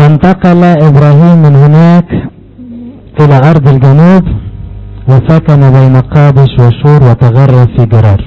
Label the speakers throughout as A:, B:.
A: فانتقل إبراهيم من هناك إلى أرض الجنوب وسكن بين قادش وشور وتغرب في جرار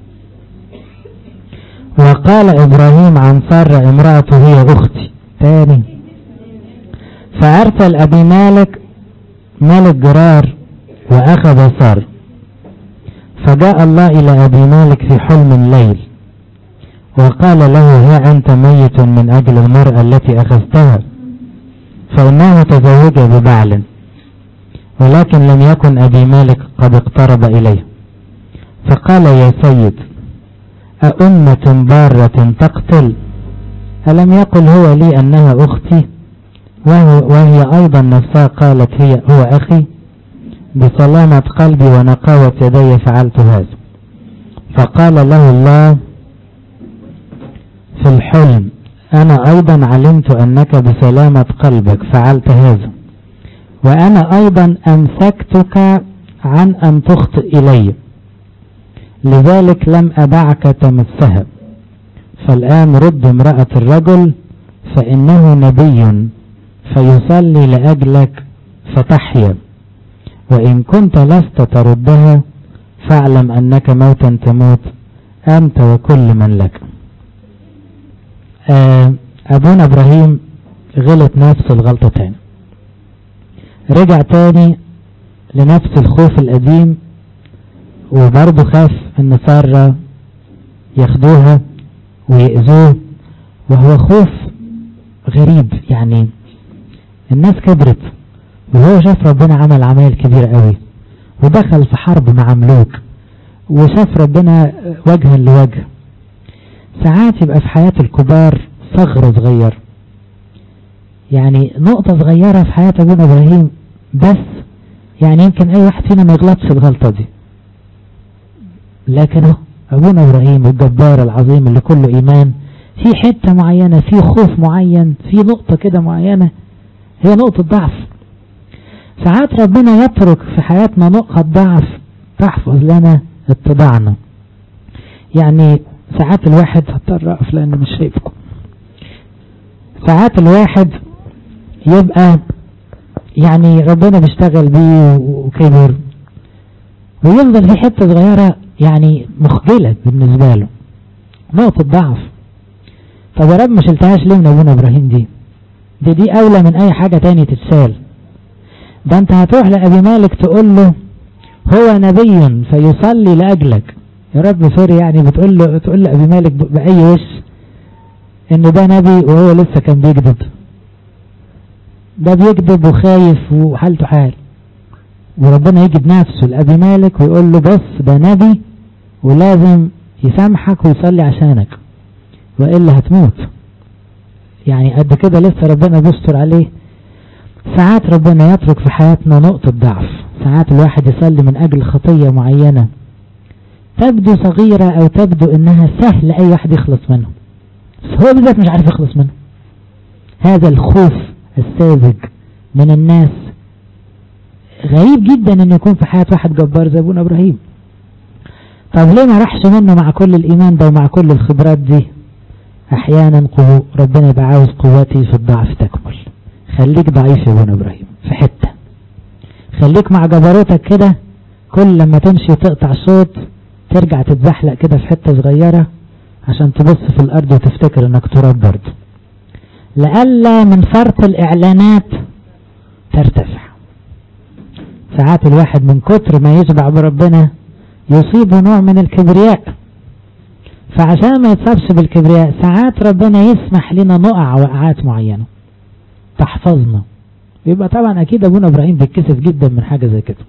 A: وقال إبراهيم عن سارة امرأته هي أختي تاني فأرسل أبي مالك ملك جرار وأخذ سارة فجاء الله إلى أبي مالك في حلم الليل وقال له ها أنت ميت من أجل المرأة التي أخذتها فإنه تزوج ببعل ولكن لم يكن أبي مالك قد اقترب إليه فقال يا سيد أأمة بارة تقتل ألم يقل هو لي أنها أختي وهو وهي أيضا نفسها قالت هي هو أخي بسلامة قلبي ونقاوة يدي فعلت هذا فقال له الله في الحلم أنا أيضا علمت أنك بسلامة قلبك فعلت هذا وأنا أيضا أمسكتك عن أن تخطئ إلي لذلك لم أدعك تمسها فالآن رد امرأة الرجل فإنه نبي فيصلي لأجلك فتحيا وإن كنت لست تردها فاعلم أنك موتا تموت أنت وكل من لك أبونا إبراهيم غلط نفس الغلطة تاني رجع تاني لنفس الخوف القديم وبرضه خاف ان سارة ياخدوها ويأذوه وهو خوف غريب يعني الناس كبرت وهو شاف ربنا عمل عمايل كبيرة قوي ودخل في حرب مع ملوك وشاف ربنا وجها لوجه ساعات يبقى في حياة الكبار ثغر صغير يعني نقطة صغيرة في حياة أبونا إبراهيم بس يعني يمكن أي واحد فينا ما يغلطش الغلطة دي لكن أبونا إبراهيم الجبار العظيم اللي كله إيمان في حتة معينة في خوف معين في نقطة كده معينة هي نقطة ضعف ساعات ربنا يترك في حياتنا نقطة ضعف تحفظ لنا اتباعنا يعني ساعات الواحد هضطر اقف لان مش شايفكم ساعات الواحد يبقى يعني ربنا بيشتغل بيه وكبر ويفضل في حتة صغيرة يعني مخجلة بالنسبة له نقطة ضعف طب يا رب ما شلتهاش ليه من ابونا ابراهيم دي دي دي اولى من اي حاجة تاني تتسال ده انت هتروح لابي مالك تقول له هو نبي فيصلي لاجلك يا رب سوري يعني بتقول له تقول لابي مالك باي وش ان ده نبي وهو لسه كان بيكذب ده بيكذب وخايف وحالته حال وربنا يجي بنفسه لابي مالك ويقول له بص ده نبي ولازم يسامحك ويصلي عشانك والا هتموت يعني قد كده لسه ربنا بيستر عليه ساعات ربنا يترك في حياتنا نقطة ضعف ساعات الواحد يصلي من أجل خطية معينة تبدو صغيرة أو تبدو إنها سهل أي واحد يخلص منه بس هو بالذات مش عارف يخلص منه هذا الخوف الساذج من الناس غريب جدا إنه يكون في حياة واحد جبار زي أبونا إبراهيم طب ليه ما راحش منه مع كل الإيمان ده ومع كل الخبرات دي أحيانا قوة ربنا يبقى عاوز قوتي في الضعف تكمل خليك ضعيف يا ابونا ابراهيم في حتة خليك مع جبروتك كده كل لما تمشي وتقطع صوت ترجع تتزحلق كده في حتة صغيرة عشان تبص في الارض وتفتكر انك تراب برضه لألا من فرط الاعلانات ترتفع ساعات الواحد من كتر ما يشبع بربنا يصيبه نوع من الكبرياء فعشان ما يتصابش بالكبرياء ساعات ربنا يسمح لنا نقع وقعات معينة تحفظنا يبقى طبعا اكيد ابونا ابراهيم بيتكسف جدا من حاجة زي كده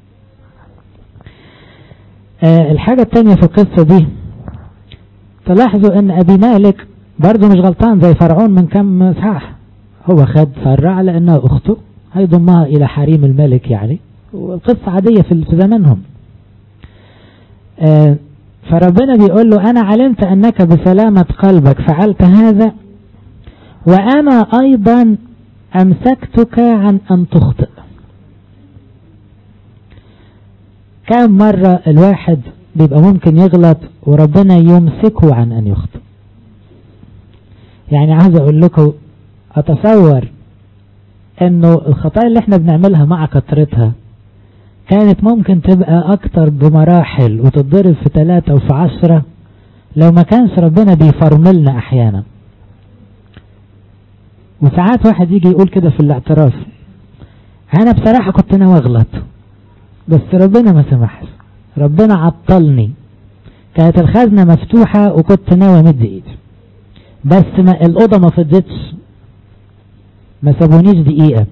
A: آه الحاجة التانية في القصة دي تلاحظوا ان ابي مالك برضه مش غلطان زي فرعون من كم اصحاح هو خد سارة على انها اخته هيضمها الى حريم الملك يعني والقصة عادية في زمانهم آه فربنا بيقول له انا علمت انك بسلامة قلبك فعلت هذا وانا ايضا امسكتك عن ان تخطئ كم مرة الواحد بيبقى ممكن يغلط وربنا يمسكه عن ان يخطئ يعني عايز اقول لكم اتصور انه الخطايا اللي احنا بنعملها مع كثرتها كانت ممكن تبقى اكتر بمراحل وتتضرب في ثلاثة وفي عشرة لو ما كانش ربنا بيفرملنا احيانا وساعات واحد يجي يقول كده في الاعتراف انا بصراحة كنت ناوي اغلط بس ربنا ما سمحش ربنا عطلني كانت الخزنة مفتوحة وكنت ناوي امد ايدي بس ما الأوضة ما فضتش ما سابونيش دقيقة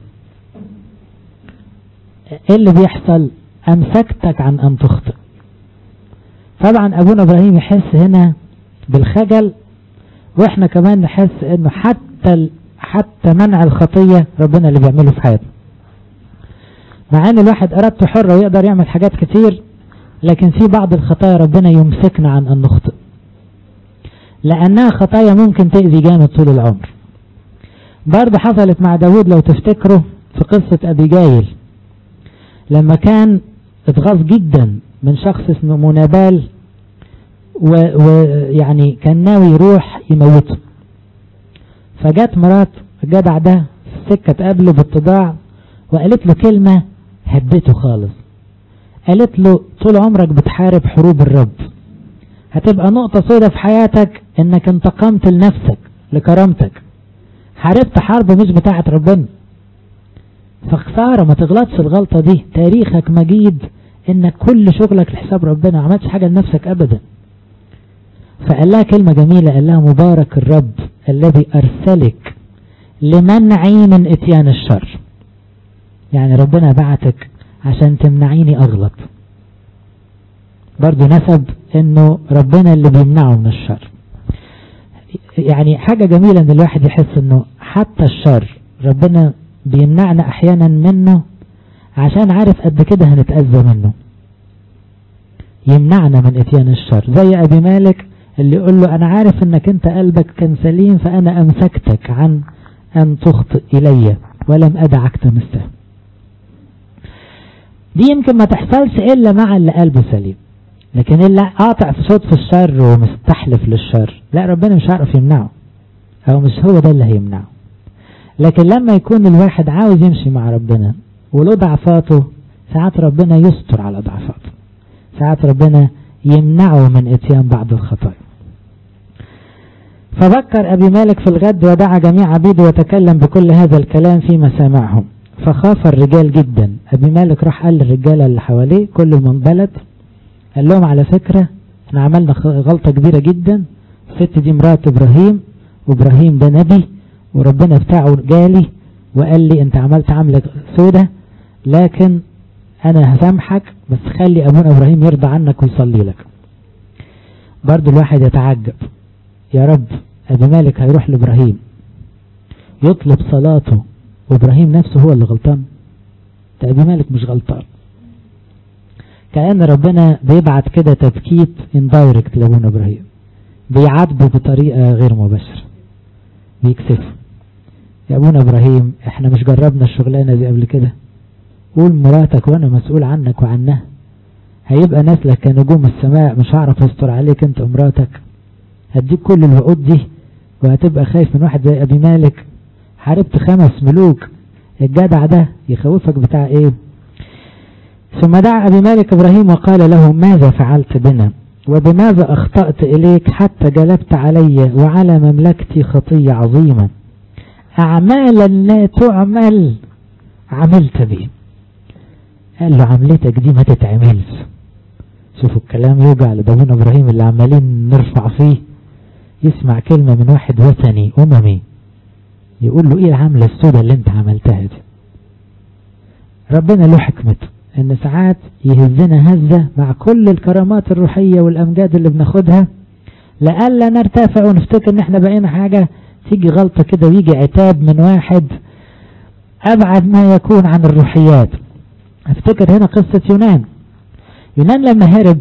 A: ايه اللي بيحصل امسكتك عن ان تخطئ طبعا ابونا ابراهيم يحس هنا بالخجل واحنا كمان نحس انه حتى حتى منع الخطية ربنا اللي بيعمله في حياتنا مع ان الواحد ارادته حرة ويقدر يعمل حاجات كتير لكن في بعض الخطايا ربنا يمسكنا عن ان نخطئ لأنها خطايا ممكن تأذي جامد طول العمر برضه حصلت مع داود لو تفتكروا في قصة أبي جايل لما كان اتغاظ جدا من شخص اسمه منابال ويعني كان ناوي يروح يموته فجت مرات الجدع ده في السكة تقابله بالطباع وقالت له كلمة هدته خالص قالت له طول عمرك بتحارب حروب الرب هتبقى نقطة سودة في حياتك انك انتقمت لنفسك لكرامتك حاربت حرب مش بتاعت ربنا فخسارة ما تغلطش الغلطة دي تاريخك مجيد انك كل شغلك لحساب ربنا ما عملتش حاجة لنفسك ابدا فقال لها كلمة جميلة قال لها مبارك الرب الذي ارسلك لمنعي من اتيان الشر يعني ربنا بعتك عشان تمنعيني اغلط برضو نسب انه ربنا اللي بيمنعه من الشر يعني حاجة جميلة ان الواحد يحس انه حتى الشر ربنا بيمنعنا احيانا منه عشان عارف قد كده هنتأذى منه يمنعنا من اتيان الشر زي ابي مالك اللي يقول له انا عارف انك انت قلبك كان سليم فانا امسكتك عن ان تخطئ الي ولم ادعك تمسه دي يمكن ما تحصلش الا مع اللي قلبه سليم لكن اللي قاطع في صوت في الشر ومستحلف للشر لا ربنا مش هيعرف يمنعه او مش هو ده اللي هيمنعه لكن لما يكون الواحد عاوز يمشي مع ربنا وله ضعفاته ساعات ربنا يستر على ضعفاته ساعات ربنا يمنعه من اتيان بعض الخطايا فبكر أبي مالك في الغد ودعا جميع عبيده وتكلم بكل هذا الكلام في مسامعهم فخاف الرجال جدا أبي مالك راح قال للرجالة اللي حواليه كل من بلد قال لهم على فكرة احنا عملنا غلطة كبيرة جدا الست دي مرات ابراهيم وابراهيم ده نبي وربنا بتاعه جالي وقال لي انت عملت عملة سودة لكن انا هسامحك بس خلي ابونا ابراهيم يرضى عنك ويصلي لك برضو الواحد يتعجب يا رب ابي مالك هيروح لابراهيم يطلب صلاته وابراهيم نفسه هو اللي غلطان ده ابي مالك مش غلطان كأن ربنا بيبعت كده تبكيت اندايركت لابونا ابراهيم بيعاتبه بطريقة غير مباشرة بيكسفه يا ابونا ابراهيم احنا مش جربنا الشغلانة دي قبل كده قول مراتك وانا مسؤول عنك وعنها هيبقى نسلك كنجوم السماء مش هعرف استر عليك انت ومراتك هديك كل الوعود دي وهتبقى خايف من واحد زي ابي مالك حاربت خمس ملوك الجدع ده يخوفك بتاع ايه ثم دعا أبي مالك إبراهيم وقال له ماذا فعلت بنا وبماذا أخطأت إليك حتى جلبت علي وعلى مملكتي خطية عظيمة أعمالا لا تعمل عملت بي قال له عملتك دي ما تتعملش شوفوا الكلام يوجع لبابونا إبراهيم اللي عمالين نرفع فيه يسمع كلمة من واحد وثني أممي يقول له إيه العملة السوداء اللي أنت عملتها دي ربنا له حكمته ان ساعات يهزنا هزة مع كل الكرامات الروحية والامجاد اللي بناخدها لألا نرتفع ونفتكر ان احنا بقينا حاجة تيجي غلطة كده ويجي عتاب من واحد ابعد ما يكون عن الروحيات افتكر هنا قصة يونان يونان لما هرب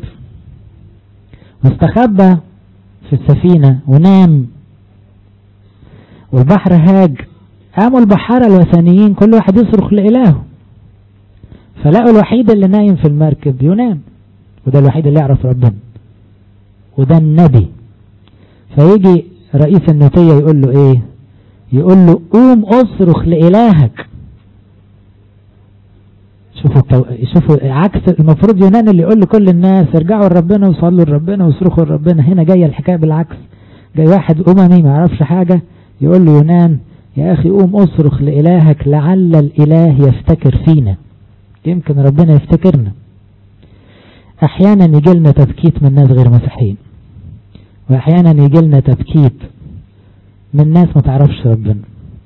A: واستخبى في السفينة ونام والبحر هاج قاموا البحارة الوثنيين كل واحد يصرخ لإلهه فلقوا الوحيد اللي نايم في المركب ينام وده الوحيد اللي يعرف ربنا وده النبي فيجي رئيس النوتية يقول له ايه يقول له قوم اصرخ لإلهك شوفوا تو... شوفوا عكس المفروض يونان اللي يقول لكل الناس ارجعوا لربنا وصلوا لربنا واصرخوا لربنا هنا جايه الحكايه بالعكس جاي واحد اممي ما يعرفش حاجه يقول له يونان يا اخي قوم اصرخ لالهك لعل الاله يفتكر فينا يمكن ربنا يفتكرنا احيانا يجي لنا تبكيت من ناس غير مسيحيين واحيانا يجي لنا تبكيت من ناس ما تعرفش ربنا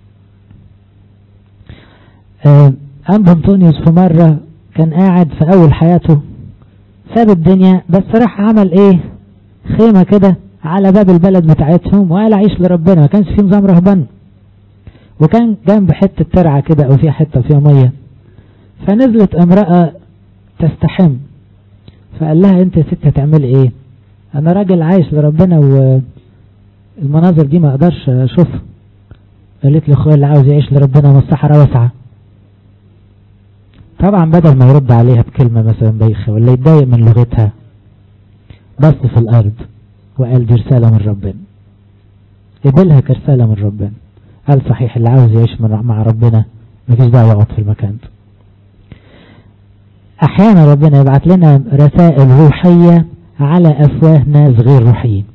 A: آه أنبا أنطونيوس في مرة كان قاعد في أول حياته ساب الدنيا بس راح عمل إيه خيمة كده على باب البلد بتاعتهم وقال عيش لربنا ما كانش في نظام رهبان وكان جنب حتة ترعة كده أو فيها حتة فيها مية فنزلت امرأة تستحم فقال لها أنت يا ست هتعملي إيه أنا راجل عايش لربنا والمناظر دي ما أقدرش أشوفها قالت لي أخويا اللي عاوز يعيش لربنا من الصحراء واسعة طبعا بدل ما يرد عليها بكلمة مثلا بايخة ولا يتضايق من لغتها بص في الأرض وقال دي رسالة من ربنا قبلها كرسالة من ربنا قال صحيح اللي عاوز يعيش مع ربنا مفيش داعي يقعد في المكان ده أحيانا ربنا يبعت لنا رسائل روحية على أفواه ناس غير روحيين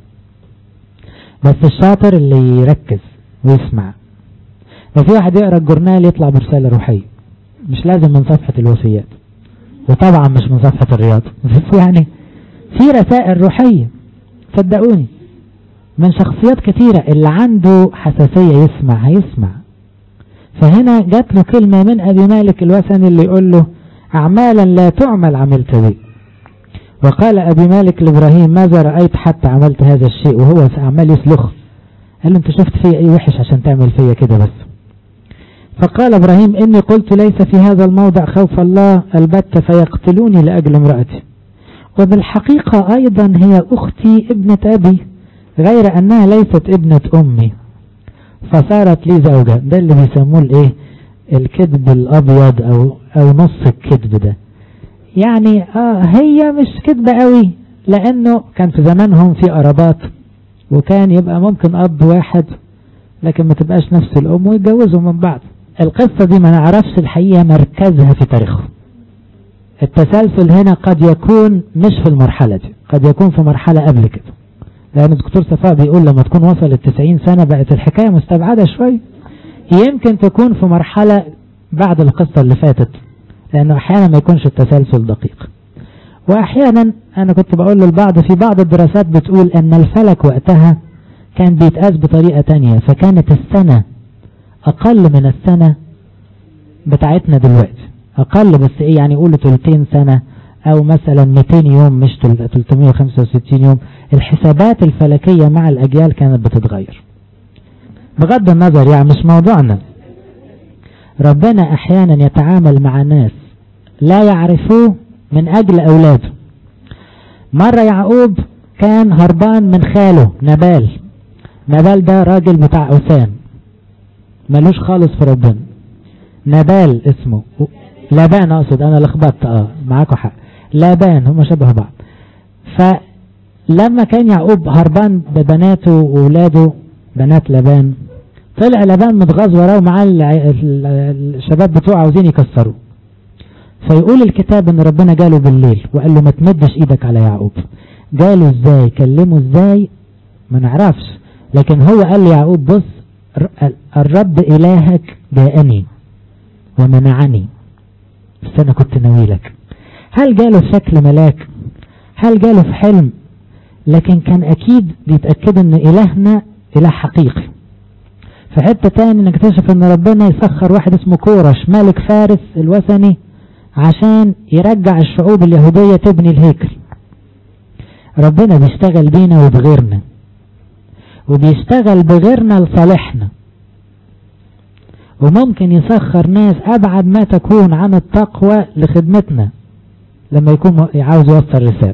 A: بس الشاطر اللي يركز ويسمع وفي واحد يقرأ الجورنال يطلع برسالة روحية مش لازم من صفحة الوصيات وطبعا مش من صفحة الرياضة بس يعني في رسائل روحية صدقوني من شخصيات كتيرة اللي عنده حساسية يسمع هيسمع فهنا جات له كلمة من أبي مالك الوثني اللي يقول له أعمالا لا تعمل عملت بي وقال أبي مالك لإبراهيم ماذا رأيت حتى عملت هذا الشيء وهو عمال يسلخ قال له انت شفت فيا ايه وحش عشان تعمل فيا كده بس فقال ابراهيم اني قلت ليس في هذا الموضع خوف الله البت فيقتلوني لاجل امرأتي وبالحقيقة ايضا هي اختي ابنة ابي غير انها ليست ابنة امي فصارت لي زوجة ده اللي بيسموه الايه الكذب الابيض او او نص الكذب ده يعني اه هي مش كذبة قوي لانه كان في زمانهم في قرابات وكان يبقى ممكن اب واحد لكن ما تبقاش نفس الام ويتجوزوا من بعض القصة دي ما نعرفش الحقيقة مركزها في تاريخهم التسلسل هنا قد يكون مش في المرحلة دي قد يكون في مرحلة قبل كده لأن الدكتور صفاء بيقول لما تكون وصلت 90 سنة بقت الحكاية مستبعدة شوية يمكن تكون في مرحلة بعد القصة اللي فاتت لأنه أحيانا ما يكونش التسلسل دقيق وأحيانا أنا كنت بقول للبعض في بعض الدراسات بتقول أن الفلك وقتها كان بيتقاس بطريقة تانية فكانت السنة أقل من السنة بتاعتنا دلوقتي أقل بس إيه يعني قولوا 200 سنة أو مثلا 200 يوم مش 365 يوم الحسابات الفلكية مع الأجيال كانت بتتغير بغض النظر يعني مش موضوعنا ربنا أحيانا يتعامل مع ناس لا يعرفوه من أجل أولاده مرة يعقوب كان هربان من خاله نبال نبال ده راجل بتاع أوثان ملوش خالص في ربنا نبال اسمه لابان اقصد انا لخبطت اه معاكم حق لابان هم شبه بعض فلما كان يعقوب هربان ببناته واولاده بنات لابان طلع لابان متغاظ وراه ومعاه الشباب بتوعه عاوزين يكسروه فيقول الكتاب ان ربنا جاله بالليل وقال له ما تمدش ايدك على يعقوب جاله ازاي كلمه ازاي ما نعرفش لكن هو قال ليعقوب بص الرب إلهك جاءني ومنعني بس أنا كنت ناويلك هل جاله في شكل ملاك هل جاله في حلم لكن كان أكيد بيتأكد أن إلهنا إله حقيقي في حتة تاني نكتشف أن ربنا يسخر واحد اسمه كورش ملك فارس الوثني عشان يرجع الشعوب اليهودية تبني الهيكل ربنا بيشتغل بينا وبغيرنا وبيشتغل بغيرنا لصالحنا وممكن يسخر ناس أبعد ما تكون عن التقوى لخدمتنا لما يكون عاوز يوصل رسالة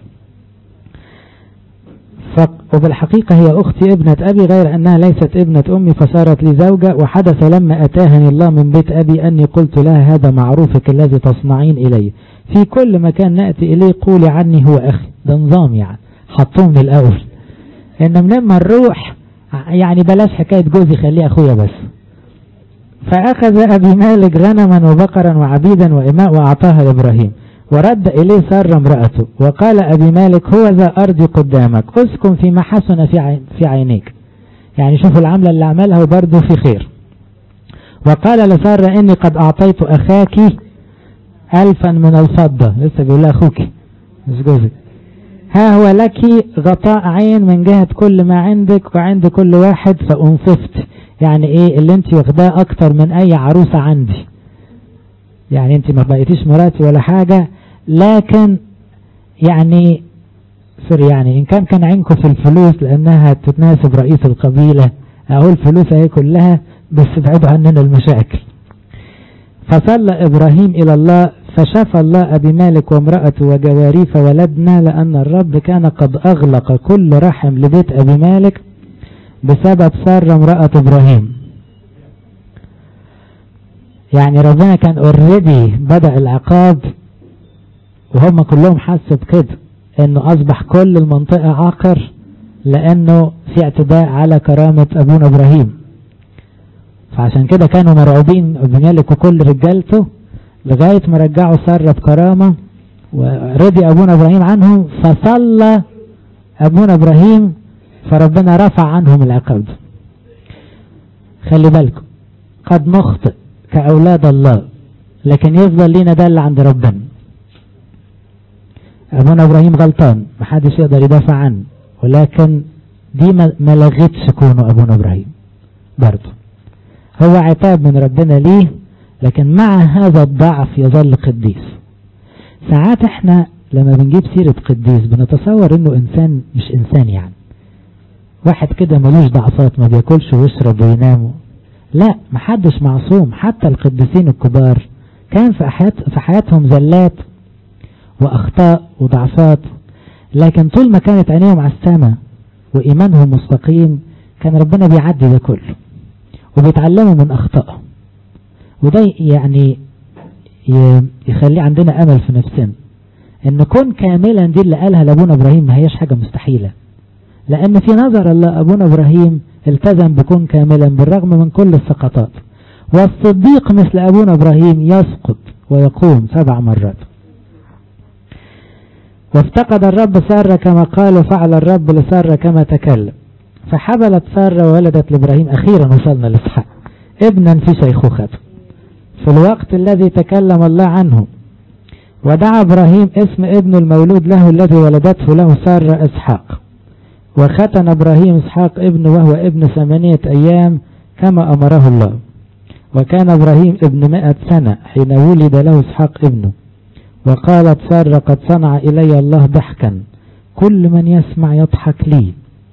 A: وبالحقيقة هي أختي ابنة أبي غير أنها ليست ابنة أمي فصارت لي زوجة وحدث لما أتاهني الله من بيت أبي أني قلت لها هذا معروفك الذي تصنعين إلي في كل مكان نأتي إليه قولي عني هو أخي ده نظام يعني حطوه من الأول إن لما نروح يعني بلاش حكاية جوزي خليه أخويا بس فأخذ أبي مالك غنما وبقرا وعبيدا وإماء وأعطاها لإبراهيم ورد إليه سارة امرأته وقال أبي مالك هو ذا أرضي قدامك اسكن فيما حسن في, عين في عينيك يعني شوفوا العملة اللي عملها وبرضه في خير وقال لسارة إني قد أعطيت أخاك ألفا من الفضة لسه بيقول لها أخوك مش جوزك ها هو لك غطاء عين من جهة كل ما عندك وعند كل واحد فأنصفت يعني ايه اللي انت واخداه اكتر من اي عروسة عندي يعني انت ما بقيتيش مراتي ولا حاجة لكن يعني سوري يعني ان كان كان عينكم في الفلوس لانها تتناسب رئيس القبيلة اقول الفلوس اهي كلها بس ابعدوا عننا المشاكل فصلى ابراهيم الى الله فشفى الله ابي مالك وامرأته وجواريه فولدنا لان الرب كان قد اغلق كل رحم لبيت ابي مالك بسبب سارة امرأة ابراهيم يعني ربنا كان اوريدي بدأ العقاب وهم كلهم حسوا بكده انه اصبح كل المنطقة عاقر لانه في اعتداء على كرامة ابونا ابراهيم فعشان كده كانوا مرعوبين ابن مالك وكل رجالته لغاية ما رجعوا سارة بكرامة ورضي ابونا ابراهيم عنهم فصلى ابونا ابراهيم فربنا رفع عنهم العقاب خلي بالكم قد نخطئ كأولاد الله لكن يفضل لينا ده اللي عند ربنا أبونا إبراهيم غلطان محدش يقدر يدافع عنه ولكن دي ما لغتش كونه أبونا إبراهيم برضه هو عتاب من ربنا ليه لكن مع هذا الضعف يظل قديس ساعات احنا لما بنجيب سيرة قديس بنتصور انه انسان مش انسان يعني واحد كده ملوش ضعفات ما بياكلش ويشرب وينام لا محدش معصوم حتى القديسين الكبار كان في, حيات في حياتهم زلات واخطاء وضعفات لكن طول ما كانت عينيهم على السماء وايمانهم مستقيم كان ربنا بيعدي ده كله وبيتعلموا من اخطائهم وده يعني يخلي عندنا امل في نفسنا ان كن كاملا دي اللي قالها لابونا ابراهيم ما هيش حاجه مستحيله لأن في نظر الله أبونا إبراهيم التزم بكون كاملا بالرغم من كل السقطات والصديق مثل أبونا إبراهيم يسقط ويقوم سبع مرات وافتقد الرب سارة كما قال وفعل الرب لسارة كما تكلم فحبلت سارة وولدت لإبراهيم أخيرا وصلنا لإسحاق ابنا في شيخوخته في الوقت الذي تكلم الله عنه ودعا إبراهيم اسم ابن المولود له الذي ولدته له سارة إسحاق وختن إبراهيم إسحاق ابنه وهو ابن ثمانية أيام كما أمره الله وكان إبراهيم ابن مائة سنة حين ولد له إسحاق ابنه وقالت سارة قد صنع إلي الله ضحكا كل من يسمع يضحك لي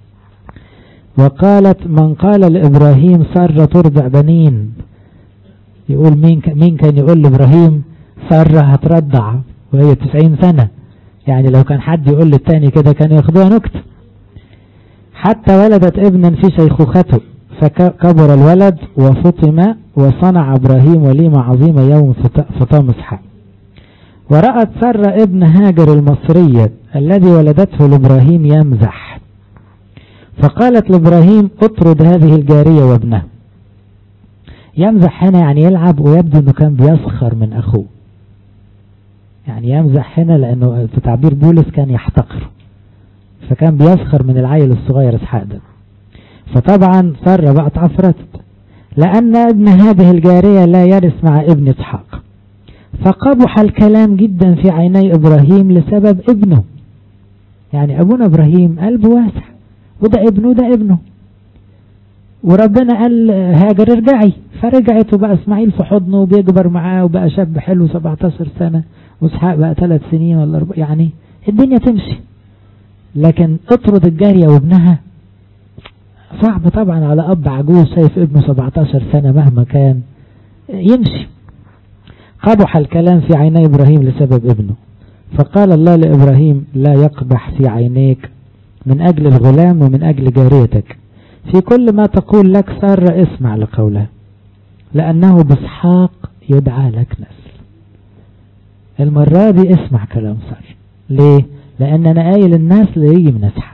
A: وقالت من قال لإبراهيم سارة ترضع بنين يقول مين مين كان يقول لإبراهيم سارة هترضع وهي تسعين سنة يعني لو كان حد يقول للتاني كده كان ياخدوها نكته حتى ولدت ابنا في شيخوخته فكبر الولد وفطم وصنع إبراهيم وليمة عظيمة يوم فطام إسحاق ورأت سر ابن هاجر المصرية الذي ولدته لإبراهيم يمزح فقالت لإبراهيم اطرد هذه الجارية وابنها يمزح هنا يعني يلعب ويبدو انه كان بيسخر من اخوه يعني يمزح هنا لانه في تعبير بولس كان يحتقر فكان بيسخر من العيل الصغير اسحاق ده فطبعا سارة بقت عفرتت لأن ابن هذه الجارية لا يرث مع ابن اسحاق فقبح الكلام جدا في عيني إبراهيم لسبب ابنه يعني أبونا إبراهيم قلبه واسع وده ابنه ده ابنه وربنا قال هاجر ارجعي فرجعت وبقى اسماعيل في حضنه وبيكبر معاه وبقى شاب حلو 17 سنة واسحاق بقى ثلاث سنين ولا أربع يعني الدنيا تمشي لكن اطرد الجارية وابنها صعب طبعا على أب عجوز شايف ابنه 17 سنة مهما كان يمشي قبح الكلام في عيني إبراهيم لسبب ابنه فقال الله لإبراهيم لا يقبح في عينيك من أجل الغلام ومن أجل جاريتك في كل ما تقول لك سار اسمع لقوله لأنه باسحاق يدعى لك نسل المرة دي اسمع كلام سار ليه لأن أنا قايل الناس اللي يجي من اسحاق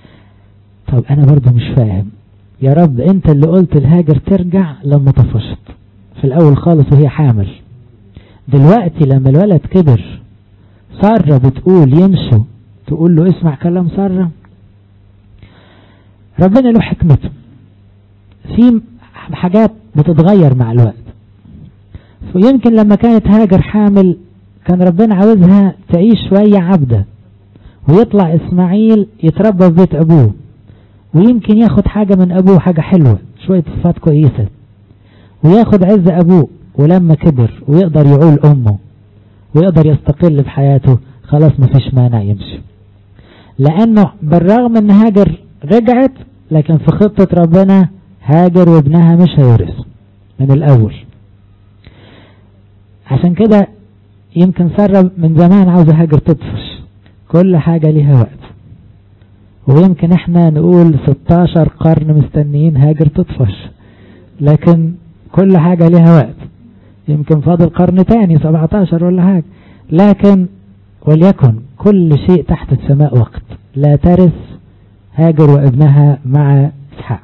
A: طب أنا برضو مش فاهم يا رب أنت اللي قلت الهاجر ترجع لما طفشت في الأول خالص وهي حامل دلوقتي لما الولد كبر سارة بتقول يمشوا تقول له اسمع كلام سارة ربنا له حكمته في حاجات بتتغير مع الوقت ويمكن لما كانت هاجر حامل كان ربنا عاوزها تعيش شوية عبدة ويطلع إسماعيل يتربى في بيت أبوه ويمكن ياخد حاجة من أبوه حاجة حلوة شوية صفات كويسة وياخد عز أبوه ولما كبر ويقدر يعول أمه ويقدر يستقل بحياته خلاص مفيش مانع يمشي لأنه بالرغم أن هاجر رجعت لكن في خطة ربنا هاجر وابنها مش هيورث من الأول عشان كده يمكن سارة من زمان عاوزة هاجر تطفش كل حاجة ليها وقت ويمكن احنا نقول 16 قرن مستنيين هاجر تطفش لكن كل حاجة ليها وقت يمكن فاضل قرن تاني 17 ولا حاجة لكن وليكن كل شيء تحت السماء وقت لا ترث هاجر وابنها مع اسحاق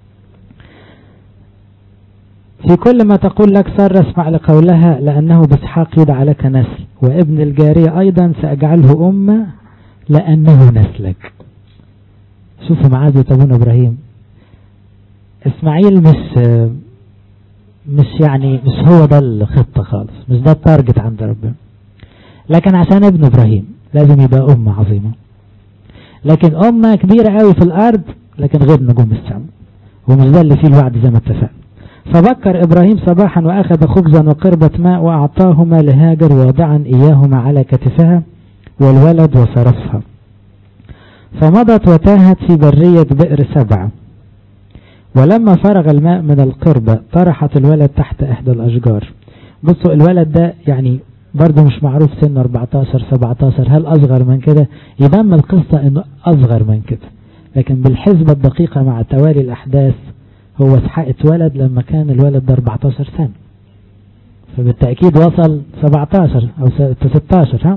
A: في كل ما تقول لك سر اسمع لقولها لأنه باسحاق يدعى لك نسل وابن الجارية أيضا سأجعله أمة لأنه نسلك شوفوا معاذ أبونا إبراهيم إسماعيل مش مش يعني مش هو ده الخطة خالص مش ده التارجت عند ربنا لكن عشان ابن إبراهيم لازم يبقى أمة عظيمة لكن أمة كبيرة قوي في الأرض لكن غير نجوم السماء ومش ده اللي فيه الوعد زي ما اتفقنا فبكر إبراهيم صباحا وأخذ خبزا وقربة ماء وأعطاهما لهاجر واضعا إياهما على كتفها والولد وصرفها فمضت وتاهت في برية بئر سبعة ولما فرغ الماء من القربة طرحت الولد تحت إحدى الأشجار بصوا الولد ده يعني برضه مش معروف سنه 14 17 هل أصغر من كده يبان من القصة إنه أصغر من كده لكن بالحسبة الدقيقة مع توالي الأحداث هو اسحاق اتولد لما كان الولد ده 14 سنة فبالتأكيد وصل 17 أو 16 ها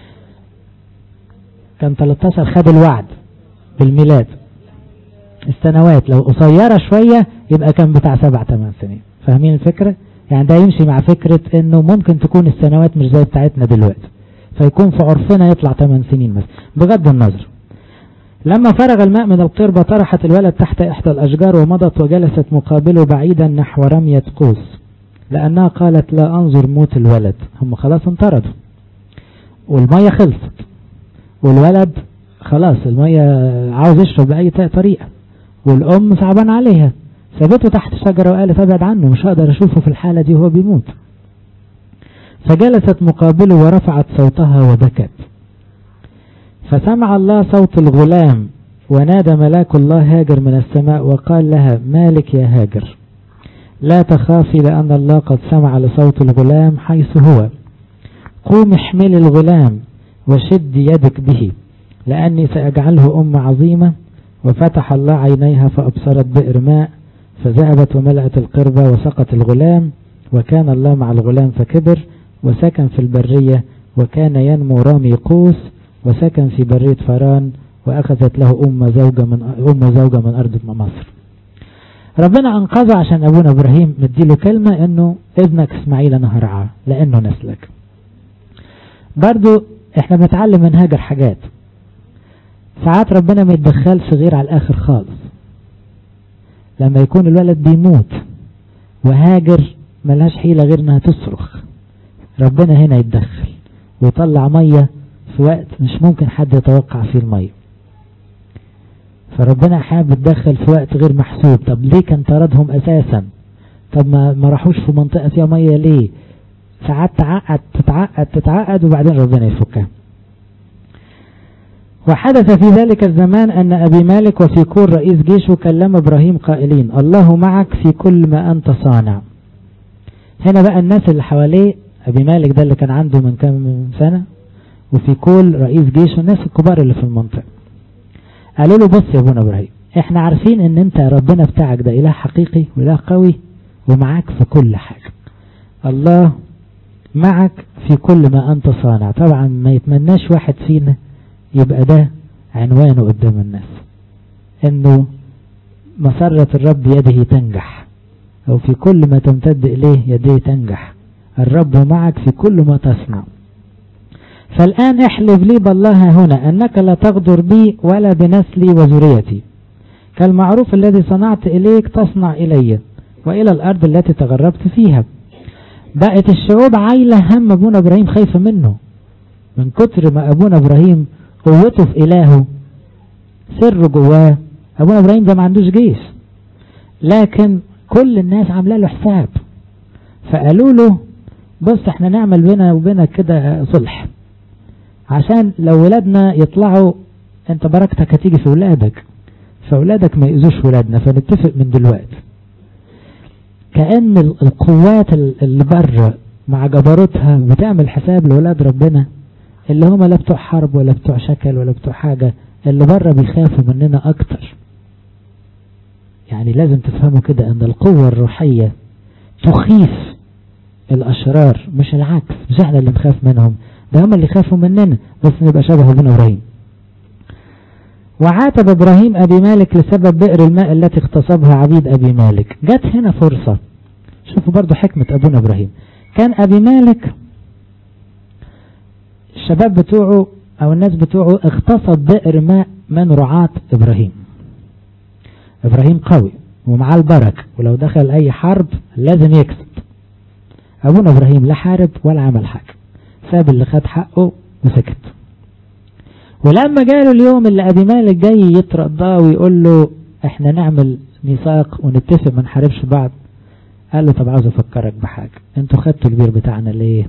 A: كان 13 خد الوعد بالميلاد السنوات لو قصيرة شوية يبقى كان بتاع سبع ثمان سنين فاهمين الفكرة يعني ده يمشي مع فكرة انه ممكن تكون السنوات مش زي بتاعتنا دلوقتي فيكون في عرفنا يطلع 8 سنين مثلا بغض النظر لما فرغ الماء من القربة طرحت الولد تحت إحدى الأشجار ومضت وجلست مقابله بعيدا نحو رمية قوس لأنها قالت لا أنظر موت الولد هم خلاص انطردوا والمية خلصت والولد خلاص المية عاوز يشرب بأي طريقة والأم صعبان عليها سابته تحت شجرة وقالت ابعد عنه مش هقدر أشوفه في الحالة دي وهو بيموت فجلست مقابله ورفعت صوتها وبكت فسمع الله صوت الغلام ونادى ملاك الله هاجر من السماء وقال لها مالك يا هاجر لا تخافي لأن الله قد سمع لصوت الغلام حيث هو قوم احملي الغلام وشد يدك به لأني سأجعله أم عظيمة وفتح الله عينيها فأبصرت بئر ماء فذهبت وملأت القربة وسقت الغلام وكان الله مع الغلام فكبر وسكن في البرية وكان ينمو رامي قوس وسكن في برية فران وأخذت له أم زوجة من أم زوجة من أرض مصر ربنا أنقذه عشان أبونا إبراهيم مديله كلمة إنه ابنك إسماعيل أنا هرعاه لأنه نسلك برضو إحنا بنتعلم من هاجر حاجات ساعات ربنا ما يتدخلش غير على الآخر خالص لما يكون الولد بيموت وهاجر ملهاش حيلة غير انها تصرخ ربنا هنا يتدخل ويطلع مية في وقت مش ممكن حد يتوقع فيه المية فربنا حابب يتدخل في وقت غير محسوب طب ليه كان طردهم اساسا طب ما, ما راحوش في منطقة فيها مية ليه ساعات تعقد تتعقد تتعقد وبعدين ربنا يفكها وحدث في ذلك الزمان أن أبي مالك وفي كور رئيس جيشه كلم إبراهيم قائلين الله معك في كل ما أنت صانع هنا بقى الناس اللي حواليه أبي مالك ده اللي كان عنده من كام سنة وفي كل رئيس جيشه الناس الكبار اللي في المنطقة قالوا له بص يا ابونا إبراهيم احنا عارفين ان انت ربنا بتاعك ده إله حقيقي وإله قوي ومعاك في كل حاجة الله معك في كل ما أنت صانع طبعا ما يتمناش واحد فينا يبقى ده عنوانه قدام الناس انه مسرة الرب بيده تنجح أو في كل ما تمتد إليه يديه تنجح الرب معك في كل ما تصنع فالآن احلف لي بالله هنا أنك لا تغدر بي ولا بنسلي وذريتي كالمعروف الذي صنعت إليك تصنع إلي وإلى الأرض التي تغربت فيها بقت الشعوب عايلة هم أبونا إبراهيم خايفة منه من كتر ما أبونا إبراهيم قوته في إلهه سر جواه أبونا إبراهيم ده ما عندوش جيش لكن كل الناس عامله له حساب فقالوا له بص احنا نعمل بينا وبينك كده صلح عشان لو ولادنا يطلعوا انت بركتك هتيجي في ولادك فاولادك ما يأذوش ولادنا فنتفق من دلوقتي كأن القوات اللي بره مع جبروتها بتعمل حساب لولاد ربنا اللي هم لا بتوع حرب ولا بتوع شكل ولا بتوع حاجة اللي بره بيخافوا مننا اكتر يعني لازم تفهموا كده ان القوة الروحية تخيف الاشرار مش العكس مش احنا اللي نخاف منهم ده هم اللي خافوا مننا بس نبقى شبه ابن ابراهيم وعاتب ابراهيم ابي مالك لسبب بئر الماء التي اغتصبها عبيد ابي مالك جت هنا فرصة شوفوا برضو حكمة ابونا ابراهيم كان ابي مالك الشباب بتوعه او الناس بتوعه اغتصب بئر ماء من رعاة ابراهيم ابراهيم قوي ومعاه البركة ولو دخل اي حرب لازم يكسب ابونا ابراهيم لا حارب ولا عمل حاجة ساب اللي خد حقه وسكت ولما جاله اليوم اللي ابي مالك جاي يترضاه ويقول له احنا نعمل ميثاق ونتفق ما نحاربش بعض قال له طب عاوز افكرك بحاجة انتوا خدتوا البير بتاعنا ليه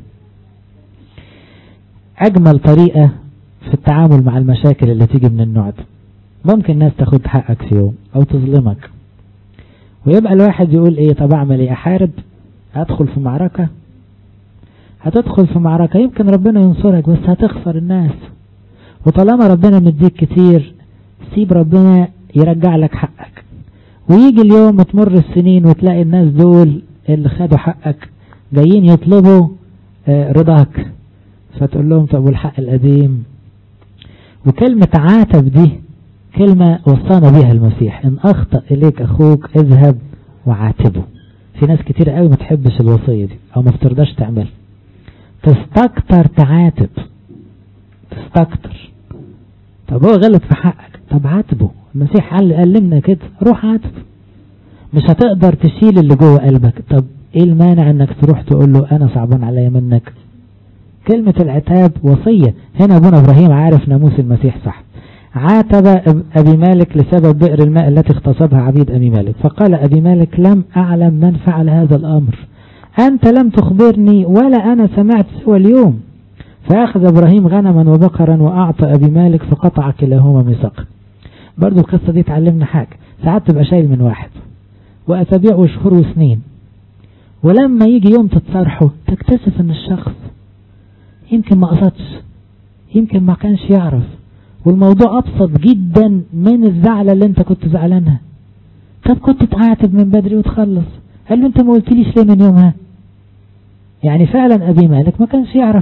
A: اجمل طريقة في التعامل مع المشاكل اللي تيجي من النوع ده ممكن ناس تاخد حقك في يوم او تظلمك ويبقى الواحد يقول ايه طب اعمل ايه احارب ادخل في معركة هتدخل في معركة يمكن ربنا ينصرك بس هتخسر الناس وطالما ربنا مديك كتير سيب ربنا يرجع لك حقك ويجي اليوم تمر السنين وتلاقي الناس دول اللي خدوا حقك جايين يطلبوا رضاك فتقول لهم طب والحق القديم وكلمة عاتب دي كلمة وصانا بها المسيح ان اخطأ اليك اخوك اذهب وعاتبه في ناس كتير قوي ما تحبش الوصية دي او ما بترضاش تعملها تستكتر تعاتب تستكتر طب هو غلط في حقك طب عاتبه المسيح قال علمنا كده روح عاتب مش هتقدر تشيل اللي جوه قلبك طب ايه المانع انك تروح تقول له انا صعبان عليا منك كلمة العتاب وصية هنا ابونا ابراهيم عارف ناموس المسيح صح عاتب ابي مالك لسبب بئر الماء التي اغتصبها عبيد ابي مالك فقال ابي مالك لم اعلم من فعل هذا الامر انت لم تخبرني ولا انا سمعت سوى اليوم فاخذ ابراهيم غنما وبقرا واعطى ابي مالك فقطع كلاهما ميثاق برضو القصة دي تعلمنا حاجة ساعات تبقى شايل من واحد واسابيع وشهور وسنين ولما يجي يوم تتصارحوا تكتشف ان الشخص يمكن ما قصدش يمكن ما كانش يعرف والموضوع ابسط جدا من الزعلة اللي انت كنت زعلانها طب كنت تعاتب من بدري وتخلص قال له انت ما قلتليش ليه من يومها يعني فعلا ابي مالك ما كانش يعرف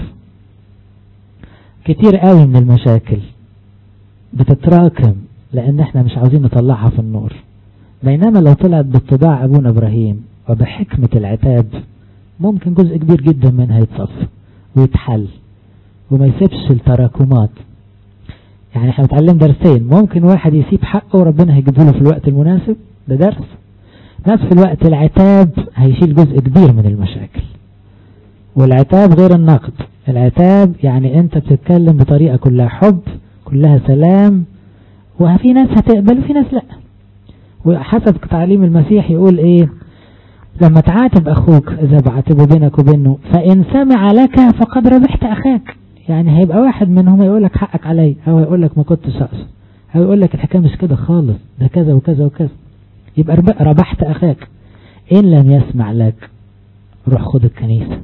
A: كتير قوي من المشاكل بتتراكم لان احنا مش عاوزين نطلعها في النور بينما لو طلعت باتباع ابونا ابراهيم وبحكمة العتاب ممكن جزء كبير جدا منها يتصفى ويتحل وما يسيبش التراكمات يعني احنا بنتعلم درسين ممكن واحد يسيب حقه وربنا هيجيبه له في الوقت المناسب ده درس نفس الوقت العتاب هيشيل جزء كبير من المشاكل والعتاب غير النقد العتاب يعني انت بتتكلم بطريقة كلها حب كلها سلام وفي ناس هتقبل وفي ناس لا وحسب تعليم المسيح يقول ايه لما تعاتب اخوك اذا بعاتبه بينك وبينه فان سمع لك فقد ربحت اخاك يعني هيبقى واحد منهم يقول لك حقك علي او يقول لك ما كنتش اقصد او يقول لك الحكايه مش كده خالص ده كذا وكذا وكذا يبقى ربحت اخاك ان لم يسمع لك روح خد الكنيسه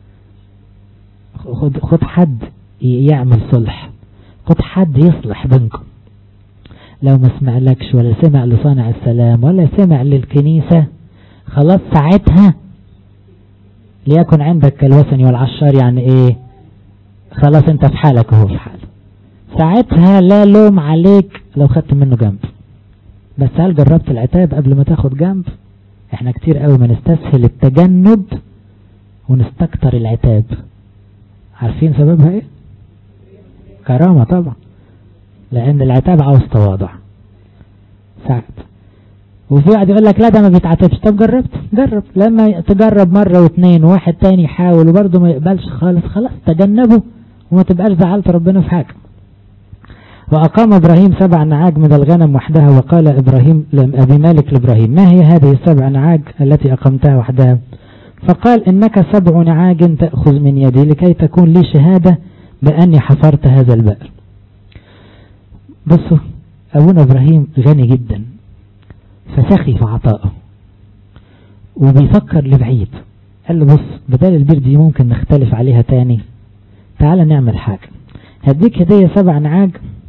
A: خد خد حد يعمل صلح خد حد يصلح بينكم لو ما سمعلكش ولا سمع لصانع السلام ولا سمع للكنيسة خلاص ساعتها ليكن عندك كالوثني والعشار يعني ايه خلاص انت في حالك وهو في حاله ساعتها لا لوم عليك لو خدت منه جنب بس هل جربت العتاب قبل ما تاخد جنب احنا كتير قوي ما نستسهل التجنب ونستكتر العتاب عارفين سببها ايه كرامة طبعا لان العتاب عاوز تواضع ساعد وفي واحد يقول لك لا ده ما بيتعاتبش طب جربت جرب لما تجرب مرة واثنين وواحد تاني يحاول وبرضه ما يقبلش خالص خلاص تجنبه وما تبقاش زعلت ربنا في حاجة وأقام إبراهيم سبع نعاج من الغنم وحدها وقال إبراهيم أبي مالك لإبراهيم ما هي هذه السبع نعاج التي أقمتها وحدها فقال إنك سبع نعاج تأخذ من يدي لكي تكون لي شهادة بأني حفرت هذا البئر بصوا أبونا إبراهيم غني جدا فسخي في عطائه وبيفكر لبعيد قال له بص بدل البير دي ممكن نختلف عليها تاني تعال نعمل حاجة هديك هدية سبع نعاج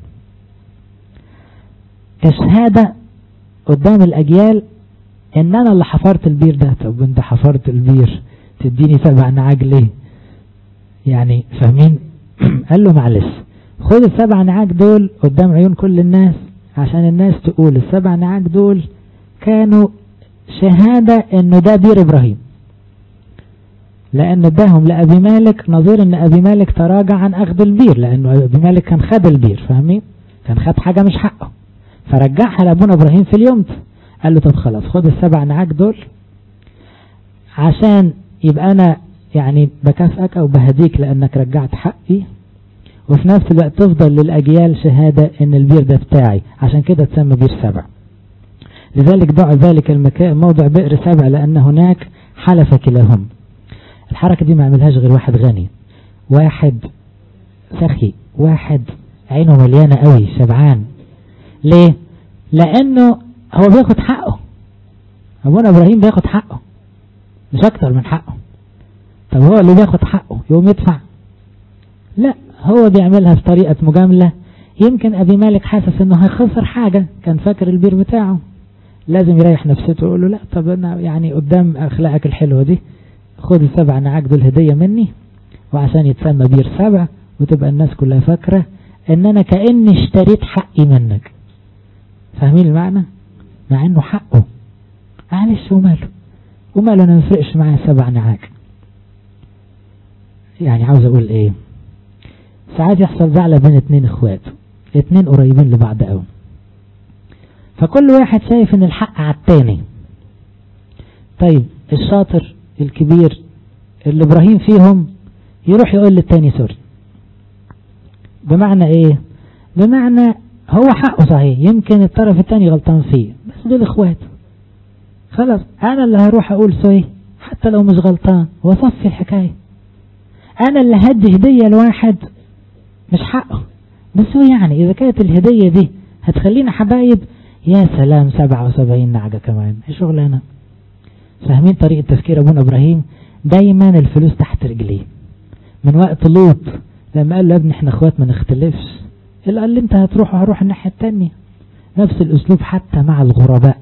A: كشهادة قدام الأجيال إن أنا اللي حفرت البير ده طب أنت حفرت البير تديني سبع نعاج ليه يعني فاهمين قال له معلش خد السبع نعاج دول قدام عيون كل الناس عشان الناس تقول السبع نعاج دول كانوا شهادة انه ده بير ابراهيم لان اداهم لابي مالك نظير ان ابي مالك تراجع عن اخذ البير لانه ابي مالك كان خد البير فاهمين كان خد حاجة مش حقه فرجعها لابونا ابراهيم في اليوم ده قال له طب خلاص خد السبع نعاج دول عشان يبقى انا يعني بكافئك او بهديك لانك رجعت حقي وفي نفس الوقت تفضل للاجيال شهادة ان البير ده بتاعي عشان كده تسمى بير سبع لذلك دعا ذلك المكان موضع بئر سبع لان هناك حلف كلاهم الحركة دي ما عملهاش غير واحد غني واحد سخي واحد عينه مليانة قوي شبعان ليه لانه هو بياخد حقه ابونا ابراهيم بياخد حقه مش اكتر من حقه طب هو اللي بياخد حقه يقوم يدفع لا هو بيعملها بطريقة مجاملة يمكن ابي مالك حاسس انه هيخسر حاجة كان فاكر البير بتاعه لازم يريح نفسته ويقول له لا طب انا يعني قدام اخلاقك الحلوة دي خد السبع نعاج دول هدية مني وعشان يتسمى بير سبع وتبقى الناس كلها فاكرة ان انا كأني اشتريت حقي منك فاهمين المعنى مع انه حقه معلش وماله وماله انا مفرقش معايا سبع نعاج يعني عاوز اقول ايه ساعات يحصل زعلة بين اتنين اخوات اتنين قريبين لبعض قوي فكل واحد شايف ان الحق على التاني طيب الشاطر الكبير اللي ابراهيم فيهم يروح يقول للتاني سوري بمعنى ايه بمعنى هو حقه صحيح يمكن الطرف التاني غلطان فيه بس دول اخوات خلاص انا اللي هروح اقول سوري حتى لو مش غلطان واصفي الحكاية انا اللي هدي هدية لواحد مش حقه بس هو يعني اذا كانت الهدية دي هتخلينا حبايب يا سلام سبعة وسبعين نعجة كمان ايه شغلانة فاهمين طريقة تفكير ابونا ابراهيم دايما الفلوس تحت رجليه من وقت لوط لما قال له يا ابني احنا اخوات ما نختلفش اللي قال لي انت هتروح وهروح الناحية التانية نفس الاسلوب حتى مع الغرباء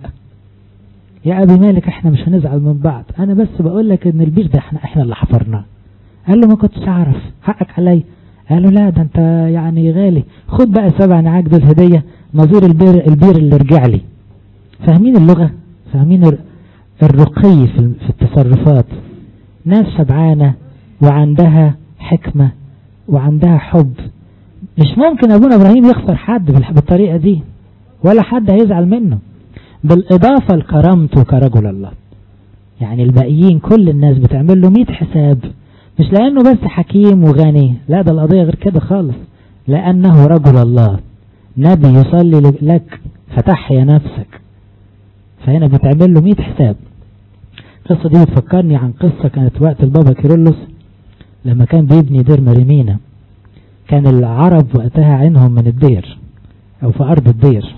A: يا ابي مالك احنا مش هنزعل من بعض انا بس بقول لك ان البير ده احنا احنا اللي حفرناه قال له ما كنتش اعرف حقك علي قال له لا ده انت يعني غالي خد بقى سبع نعاج دول هدية نظير البير, البير اللي رجع لي فاهمين اللغة فاهمين الرقي في التصرفات ناس شبعانة وعندها حكمة وعندها حب مش ممكن ابونا ابراهيم يخسر حد بالطريقة دي ولا حد هيزعل منه بالاضافة لكرامته كرجل الله يعني الباقيين كل الناس بتعمل له 100 حساب مش لانه بس حكيم وغني لا ده القضية غير كده خالص لانه رجل الله نبي يصلي لك فتحيا نفسك فهنا بتعمل له 100 حساب القصة دي بتفكرني عن قصة كانت وقت البابا كيرلس لما كان بيبني دير مريمينا كان العرب وقتها عينهم من الدير او في ارض الدير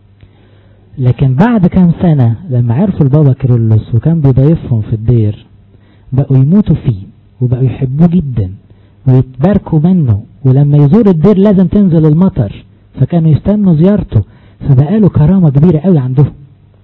A: لكن بعد كام سنة لما عرفوا البابا كيرلس وكان بيضيفهم في الدير بقوا يموتوا فيه وبقوا يحبوه جدا ويتباركوا منه ولما يزور الدير لازم تنزل المطر فكانوا يستنوا زيارته فبقى له كرامة كبيرة قوي عندهم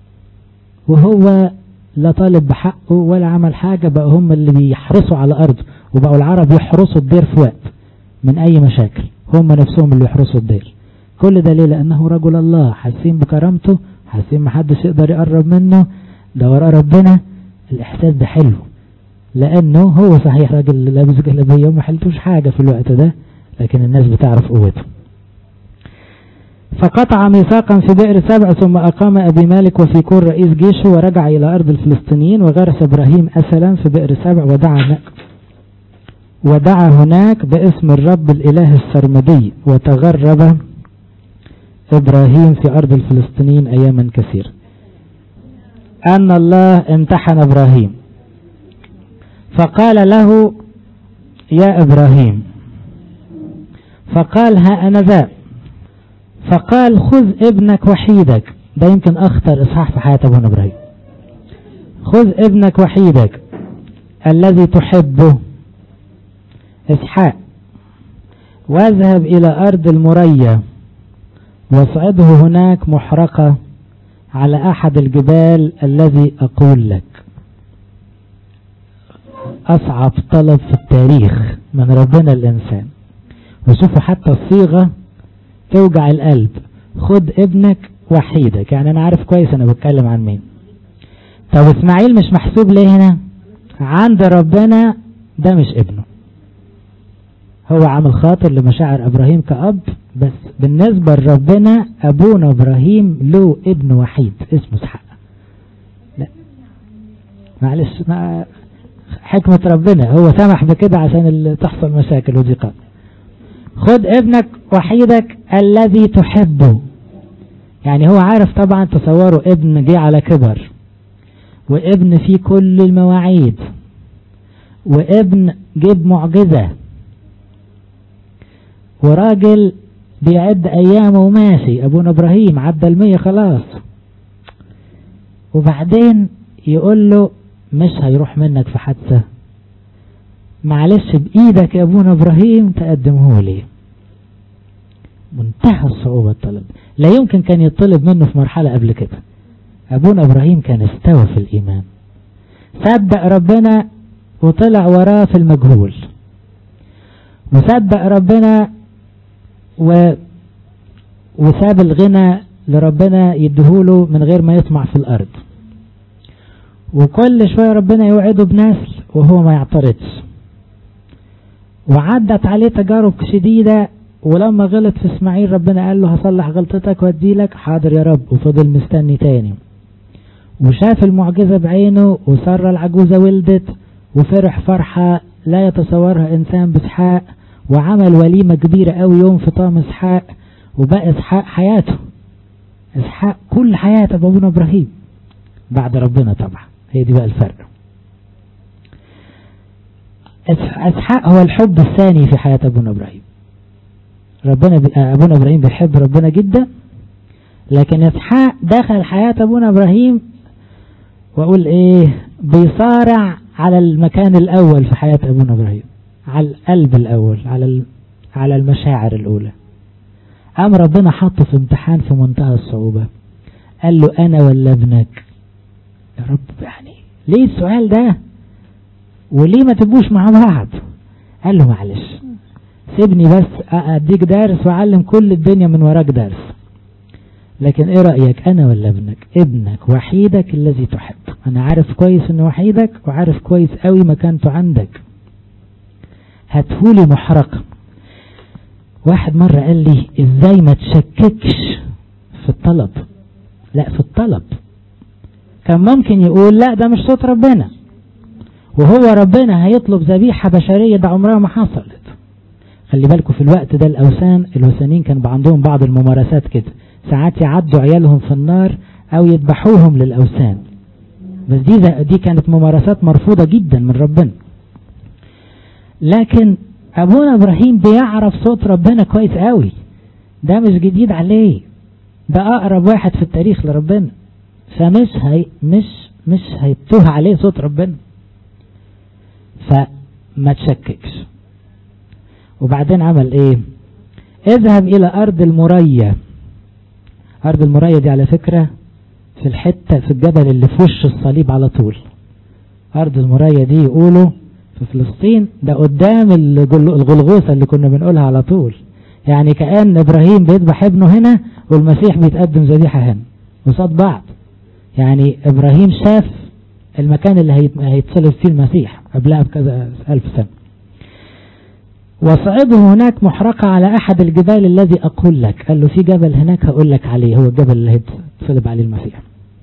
A: وهو لا طالب بحقه ولا عمل حاجة بقى هم اللي بيحرسوا على أرضه وبقوا العرب يحرسوا الدير في وقت من أي مشاكل هم نفسهم اللي يحرسوا الدير كل ده ليه لأنه رجل الله حاسين بكرامته حاسين محدش يقدر يقرب منه ده وراه ربنا الإحساس ده حلو لأنه هو صحيح راجل لابس جلابية وما حلتوش حاجة في الوقت ده لكن الناس بتعرف قوته فقطع ميثاقا في بئر سبع ثم أقام أبي مالك وفي كور رئيس جيشه ورجع إلى أرض الفلسطينيين وغرس إبراهيم أسلا في بئر سبع ودعا ودعا هناك باسم الرب الإله السرمدي وتغرب إبراهيم في أرض الفلسطينيين أياما كثيرة أن الله امتحن إبراهيم فقال له يا إبراهيم فقال ها أنا ذا فقال خذ ابنك وحيدك ده يمكن أخطر إصحاح في حياة أبونا إبراهيم خذ ابنك وحيدك الذي تحبه إسحاق واذهب إلى أرض المرية واصعده هناك محرقة على أحد الجبال الذي أقول لك أصعب طلب في التاريخ من ربنا الإنسان وشوفوا حتى الصيغة توجع القلب خد ابنك وحيدك يعني أنا عارف كويس أنا بتكلم عن مين طب إسماعيل مش محسوب ليه هنا عند ربنا ده مش ابنه هو عامل خاطر لمشاعر ابراهيم كأب بس بالنسبة لربنا ابونا ابراهيم له ابن وحيد اسمه اسحاق لا معلش ما حكمة ربنا هو سمح بكده عشان تحصل مشاكل وضيقات خد ابنك وحيدك الذي تحبه يعني هو عارف طبعا تصوروا ابن جه على كبر وابن فيه كل المواعيد وابن جيب معجزة وراجل بيعد ايامه وماشي ابونا ابراهيم عدى المية خلاص وبعدين يقول له مش هيروح منك في حادثة معلش بايدك يا ابونا ابراهيم تقدمه لي منتهى الصعوبة الطلب لا يمكن كان يطلب منه في مرحلة قبل كده ابونا ابراهيم كان استوى في الايمان صدق ربنا وطلع وراه في المجهول وصدق ربنا و وساب الغنى لربنا يديهوله من غير ما يطمع في الأرض وكل شوية ربنا يوعده بنسل وهو ما يعترضش وعدت عليه تجارب شديدة ولما غلط في اسماعيل ربنا قال له هصلح غلطتك واديلك حاضر يا رب وفضل مستني تاني وشاف المعجزة بعينه وسر العجوزة ولدت وفرح فرحة لا يتصورها إنسان بإسحاق وعمل وليمة كبيرة قوي يوم فطام إسحاق وبقى إسحاق حياته إسحاق كل حياته بابونا إبراهيم بعد ربنا طبعا هي دي بقى الفرق إسحاق هو الحب الثاني في حياة أبونا إبراهيم ربنا ب... أبونا إبراهيم بيحب ربنا جدا لكن إسحاق دخل حياة أبونا إبراهيم وأقول إيه بيصارع على المكان الأول في حياة أبونا إبراهيم على القلب الأول على على المشاعر الأولى قام ربنا حطه في امتحان في منتهى الصعوبة قال له أنا ولا ابنك يا رب يعني ليه السؤال ده وليه ما تبقوش مع بعض قال له معلش سيبني بس أديك درس وأعلم كل الدنيا من وراك درس لكن ايه رأيك انا ولا ابنك ابنك وحيدك الذي تحب انا عارف كويس انه وحيدك وعارف كويس قوي مكانته عندك هاتهولي محرقة واحد مرة قال لي ازاي ما تشككش في الطلب لا في الطلب كان ممكن يقول لا ده مش صوت ربنا وهو ربنا هيطلب ذبيحة بشرية ده عمرها ما حصلت خلي بالكم في الوقت ده الأوثان الوثنيين كان عندهم بعض الممارسات كده ساعات يعدوا عيالهم في النار أو يذبحوهم للأوثان بس دي دي كانت ممارسات مرفوضة جدا من ربنا لكن أبونا إبراهيم بيعرف صوت ربنا كويس قوي ده مش جديد عليه ده أقرب واحد في التاريخ لربنا فمش هي مش مش هيتوه عليه صوت ربنا فما تشككش وبعدين عمل ايه اذهب الى ارض المرية ارض المرية دي على فكرة في الحتة في الجبل اللي في وش الصليب على طول ارض المرية دي يقولوا في فلسطين ده قدام الغلغوثة اللي كنا بنقولها على طول يعني كأن ابراهيم بيذبح ابنه هنا والمسيح بيتقدم ذبيحة هنا قصاد بعض يعني إبراهيم شاف المكان اللي هيتصلب فيه المسيح قبلها بكذا ألف سنة وصعده هناك محرقة على أحد الجبال الذي أقول لك قال له في جبل هناك هقول لك عليه هو الجبل اللي هيتصلب عليه المسيح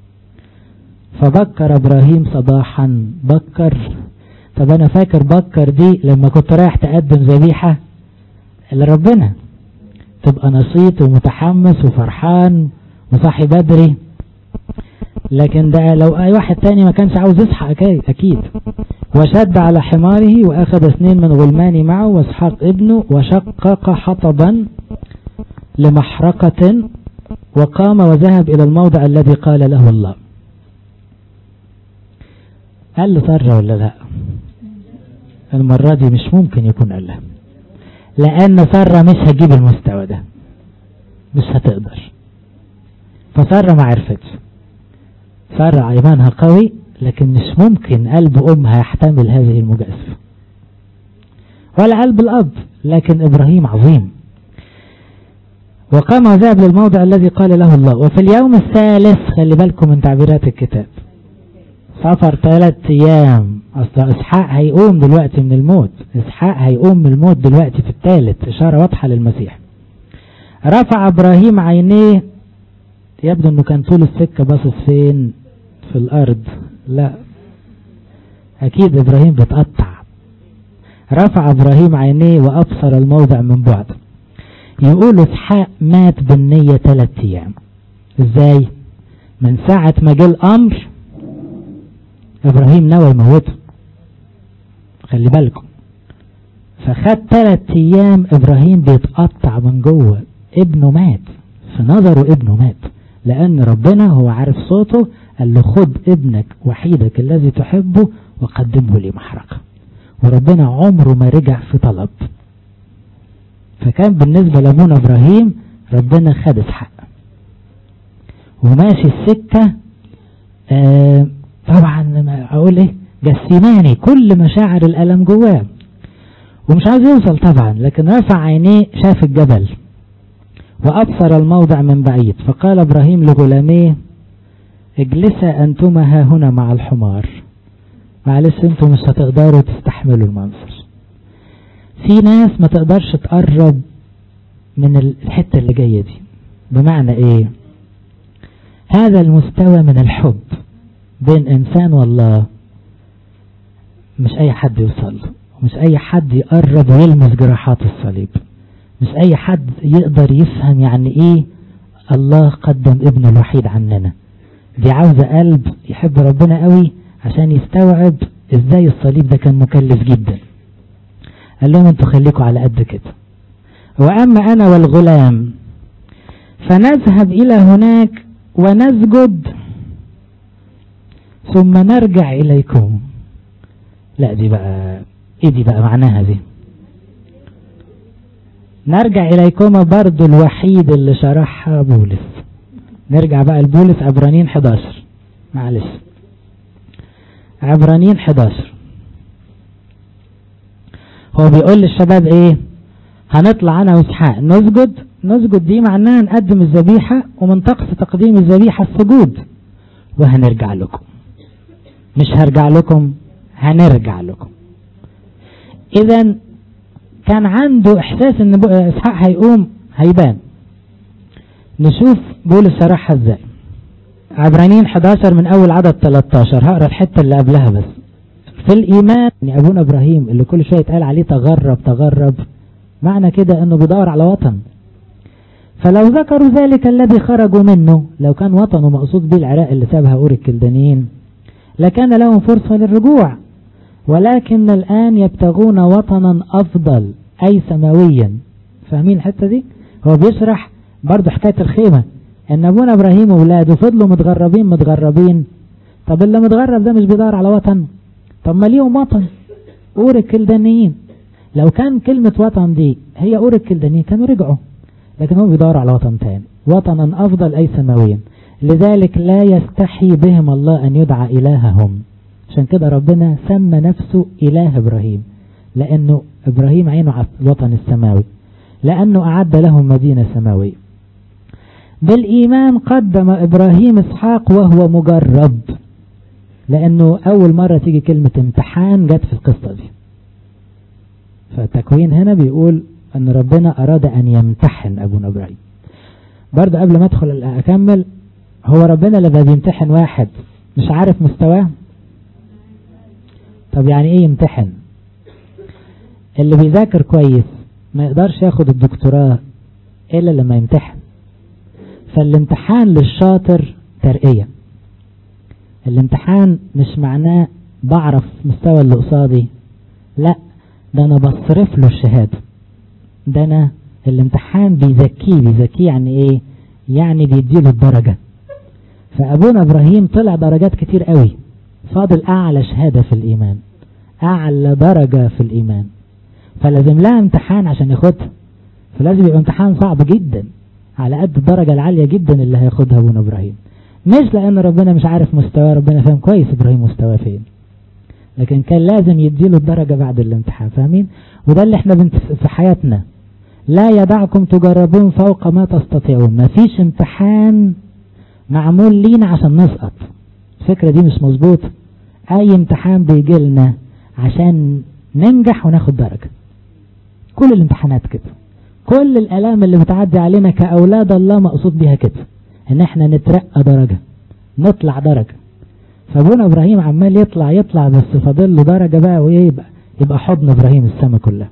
A: فبكر إبراهيم صباحا بكر طب أنا فاكر بكر دي لما كنت رايح تقدم ذبيحة لربنا تبقى نشيط ومتحمس وفرحان وصاحي بدري لكن ده لو اي واحد تاني ما كانش عاوز يصحى اكيد وشد على حماره واخذ اثنين من غلمان معه واسحاق ابنه وشقق حطبا لمحرقة وقام وذهب الى الموضع الذي قال له الله قال له سر ولا لا المرة دي مش ممكن يكون قال له لان سارة مش هجيب المستوى ده مش هتقدر فسارة ما عرفتش سارة ايمانها قوي لكن مش ممكن قلب امها يحتمل هذه المجازفة ولا قلب الاب لكن ابراهيم عظيم وقام وذهب للموضع الذي قال له الله وفي اليوم الثالث خلي بالكم من تعبيرات الكتاب سفر ثلاث ايام اصل اسحاق هيقوم دلوقتي من الموت اسحاق هيقوم من الموت دلوقتي في الثالث اشارة واضحة للمسيح رفع ابراهيم عينيه يبدو انه كان طول السكة باصص فين في الارض لا اكيد ابراهيم بتقطع رفع ابراهيم عينيه وابصر الموضع من بعد يقول اسحاق مات بالنية ثلاث ايام ازاي من ساعة ما جه الامر ابراهيم نوى يموته خلي بالكم فخد ثلاث ايام ابراهيم بيتقطع من جوه ابنه مات في نظره ابنه مات لان ربنا هو عارف صوته قال له خد ابنك وحيدك الذي تحبه وقدمه لي محرقة وربنا عمره ما رجع في طلب فكان بالنسبة لابونا ابراهيم ربنا خد اسحاق وماشي السكة آه طبعا اقول ايه جسماني كل مشاعر الالم جواه ومش عايز يوصل طبعا لكن رفع عينيه شاف الجبل وابصر الموضع من بعيد فقال ابراهيم لغلاميه اجلسا انتما ها هنا مع الحمار معلش انتم مش هتقدروا تستحملوا المنظر في ناس ما تقدرش تقرب من الحتة اللي جاية دي بمعنى ايه هذا المستوى من الحب بين انسان والله مش اي حد يوصل له مش اي حد يقرب ويلمس جراحات الصليب مش اي حد يقدر يفهم يعني ايه الله قدم ابنه الوحيد عننا دي عاوزة قلب يحب ربنا قوي عشان يستوعب ازاي الصليب ده كان مكلف جدا قال لهم انتوا خليكوا على قد كده واما انا والغلام فنذهب الى هناك ونسجد ثم نرجع اليكم لا دي بقى ايه دي بقى معناها دي نرجع اليكم برضو الوحيد اللي شرحها بولس نرجع بقى لبولس عبرانيين 11 معلش عبرانيين 11 هو بيقول للشباب ايه هنطلع انا واسحاق نسجد نسجد دي معناها نقدم الذبيحة ومن طقس تقديم الذبيحة السجود وهنرجع لكم مش هرجع لكم هنرجع لكم اذا كان عنده احساس ان اسحاق هيقوم هيبان نشوف بولس شرحها ازاي عبرانيين 11 من اول عدد 13 هقرا الحته اللي قبلها بس في الايمان ان ابونا ابراهيم اللي كل شويه يتقال عليه تغرب تغرب معنى كده انه بيدور على وطن فلو ذكروا ذلك الذي خرجوا منه لو كان وطنه مقصود به العراق اللي سابها اور الكلدانيين لكان لهم فرصه للرجوع ولكن الان يبتغون وطنا افضل اي سماويا فاهمين الحته دي هو بيشرح برضه حكاية الخيمة ان ابونا ابراهيم واولاده فضلوا متغربين متغربين طب اللي متغرب ده مش بيدور على وطن طب ما ليهم وطن اور الكلدانيين لو كان كلمة وطن دي هي اور الكلدانيين كانوا رجعوا لكن هم بيدوروا على وطن تاني وطنا افضل اي سماويا لذلك لا يستحي بهم الله ان يدعى الههم عشان كده ربنا سمى نفسه اله ابراهيم لانه ابراهيم عينه على الوطن السماوي لانه اعد لهم مدينة سماوية بالإيمان قدم إبراهيم إسحاق وهو مجرب لأنه أول مرة تيجي كلمة امتحان جت في القصة دي فالتكوين هنا بيقول أن ربنا أراد أن يمتحن أبونا إبراهيم برضه قبل ما أدخل أكمل هو ربنا لما بيمتحن واحد مش عارف مستواه طب يعني ايه يمتحن اللي بيذاكر كويس ما يقدرش ياخد الدكتوراه الا لما يمتحن فالامتحان للشاطر ترقية الامتحان مش معناه بعرف مستوى اللي قصادي لا ده انا بصرف له الشهادة ده انا الامتحان بيزكيه بيزكيه يعني ايه يعني بيديله الدرجة فابونا ابراهيم طلع درجات كتير قوي فاضل اعلى شهادة في الايمان اعلى درجة في الايمان فلازم لها امتحان عشان ياخدها فلازم يبقى امتحان صعب جدا على قد الدرجة العالية جدا اللي هياخدها ابونا ابراهيم مش لان ربنا مش عارف مستواه ربنا فاهم كويس ابراهيم مستواه فين لكن كان لازم يديله الدرجة بعد الامتحان فاهمين وده اللي احنا في حياتنا لا يدعكم تجربون فوق ما تستطيعون مفيش امتحان معمول لينا عشان نسقط الفكرة دي مش مظبوطة اي امتحان بيجي لنا عشان ننجح وناخد درجة كل الامتحانات كده كل الالام اللي بتعدي علينا كاولاد الله مقصود بيها كده ان احنا نترقى درجة نطلع درجة فابونا ابراهيم عمال يطلع يطلع بس فاضل له درجة بقى ويبقى يبقى حضن ابراهيم السما كلها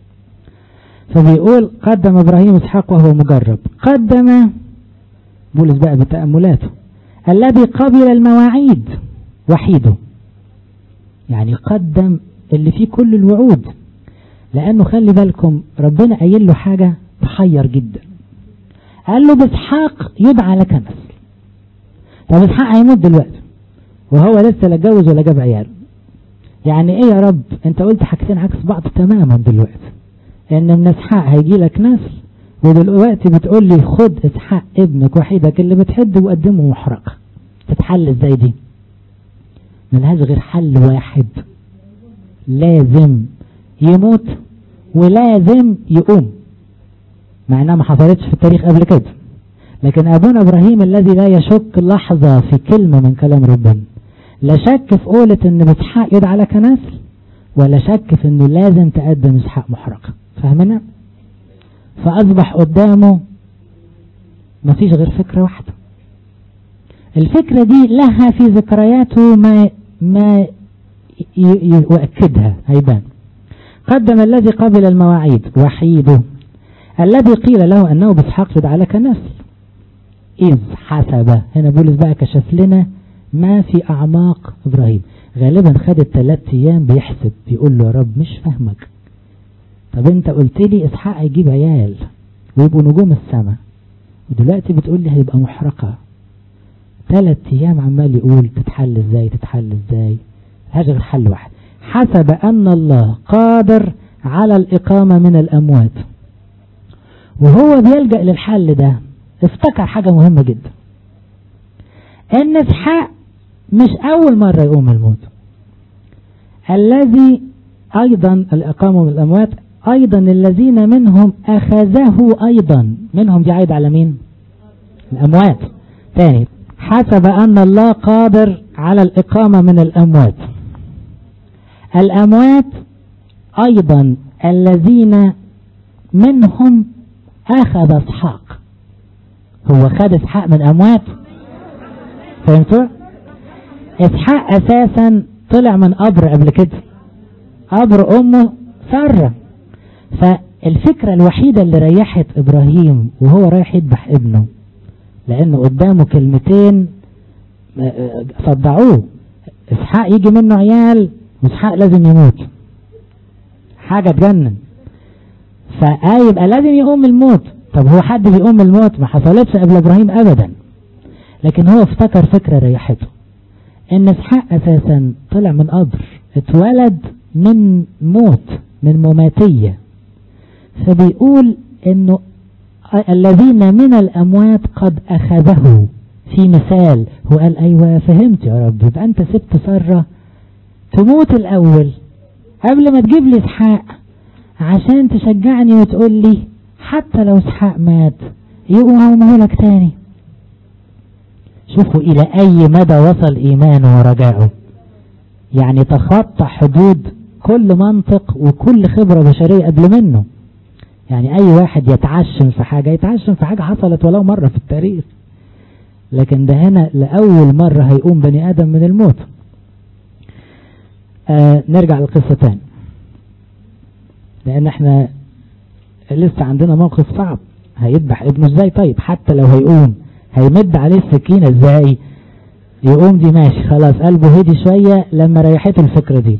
A: فبيقول قدم ابراهيم اسحاق وهو مجرب قدم بولس بقى بتأملاته الذي قبل المواعيد وحيده يعني قدم اللي فيه كل الوعود لانه خلي بالكم ربنا قايل له حاجة تحير جدا قال له باسحاق يدعى لك نسل طب اسحاق هيموت دلوقتي وهو لسه لا اتجوز ولا جاب عيال يعني ايه يا رب انت قلت حاجتين عكس بعض تماما دلوقتي ان من اسحاق هيجي لك نسل ودلوقتي بتقول لي خد اسحاق ابنك وحيدك اللي بتحب وقدمه محرقة تتحل ازاي دي ملهاش غير حل واحد لازم يموت ولازم يقوم مع انها ما حصلتش في التاريخ قبل كده لكن ابونا ابراهيم الذي لا يشك لحظة في كلمة من كلام ربنا لا شك في قولة ان اسحاق يدعى لك نسل ولا شك في انه لازم تقدم اسحاق محرقة فاهمنا فاصبح قدامه مفيش غير فكرة واحدة الفكرة دي لها في ذكرياته ما ما يؤكدها هيبان قدم الذي قبل المواعيد وحيده الذي قيل له أنه باسحاق يدعى لك نسل إذ حسب هنا بولس بقى كشف لنا ما في أعماق إبراهيم غالبا خد الثلاث أيام بيحسب بيقول له يا رب مش فاهمك طب أنت قلت لي إسحاق هيجيب عيال ويبقوا نجوم السماء ودلوقتي بتقول لي هيبقى محرقة ثلاث أيام عمال يقول تتحل إزاي تتحل إزاي هذا غير حل واحد حسب أن الله قادر على الإقامة من الأموات وهو بيلجأ للحل ده افتكر حاجة مهمة جدا ان اسحاق مش اول مرة يقوم الموت الذي ايضا الاقامة من الاموات ايضا الذين منهم اخذه ايضا منهم دي عايد على مين الاموات تاني حسب ان الله قادر على الاقامة من الاموات الاموات ايضا الذين منهم اخذ اسحاق هو خد اسحاق من اموات فهمتوا اسحاق اساسا طلع من قبر قبل كده قبر امه سارة فالفكرة الوحيدة اللي ريحت ابراهيم وهو رايح يذبح ابنه لانه قدامه كلمتين صدعوه اسحاق يجي منه عيال واسحاق لازم يموت حاجة تجنن فيبقى لازم يقوم الموت طب هو حد بيقوم الموت ما حصلتش قبل ابراهيم ابدا لكن هو افتكر فكرة ريحته ان اسحاق اساسا طلع من قبر اتولد من موت من مماتية فبيقول انه الذين من الاموات قد اخذه في مثال هو قال ايوه فهمت يا رب يبقى انت سبت سارة تموت الاول قبل ما تجيب لي اسحاق عشان تشجعني وتقول لي حتى لو اسحاق مات يقوم هو لك تاني شوفوا إلى أي مدى وصل إيمانه ورجائه يعني تخطى حدود كل منطق وكل خبرة بشرية قبل منه يعني أي واحد يتعشم في حاجة يتعشم في حاجة حصلت ولو مرة في التاريخ لكن ده هنا لأول مرة هيقوم بني آدم من الموت آه نرجع للقصة تاني لأن احنا لسه عندنا موقف صعب هيذبح ابنه ازاي طيب حتى لو هيقوم هيمد عليه السكينة ازاي يقوم دي ماشي خلاص قلبه هدي شوية لما ريحته الفكرة دي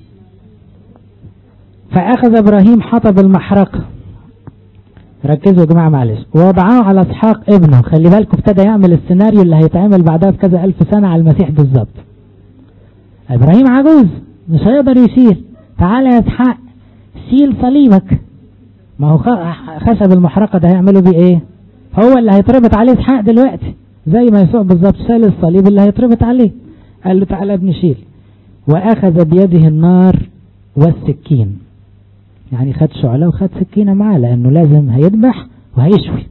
A: فأخذ إبراهيم حطب المحرقة ركزوا يا جماعة معلش ووضعاه على اسحاق ابنه خلي بالكم ابتدى يعمل السيناريو اللي هيتعمل بعدها بكذا ألف سنة على المسيح بالظبط إبراهيم عجوز مش هيقدر يشيل تعالى يا اسحاق شيل صليبك ما هو خشب المحرقة ده هيعملوا بيه ايه هو اللي هيتربط عليه اسحاق دلوقتي زي ما يسوع بالظبط شال الصليب اللي هيتربط عليه قال له تعالى ابن شيل واخذ بيده النار والسكين يعني خد شعلة وخد سكينة معاه لانه لازم هيذبح وهيشوي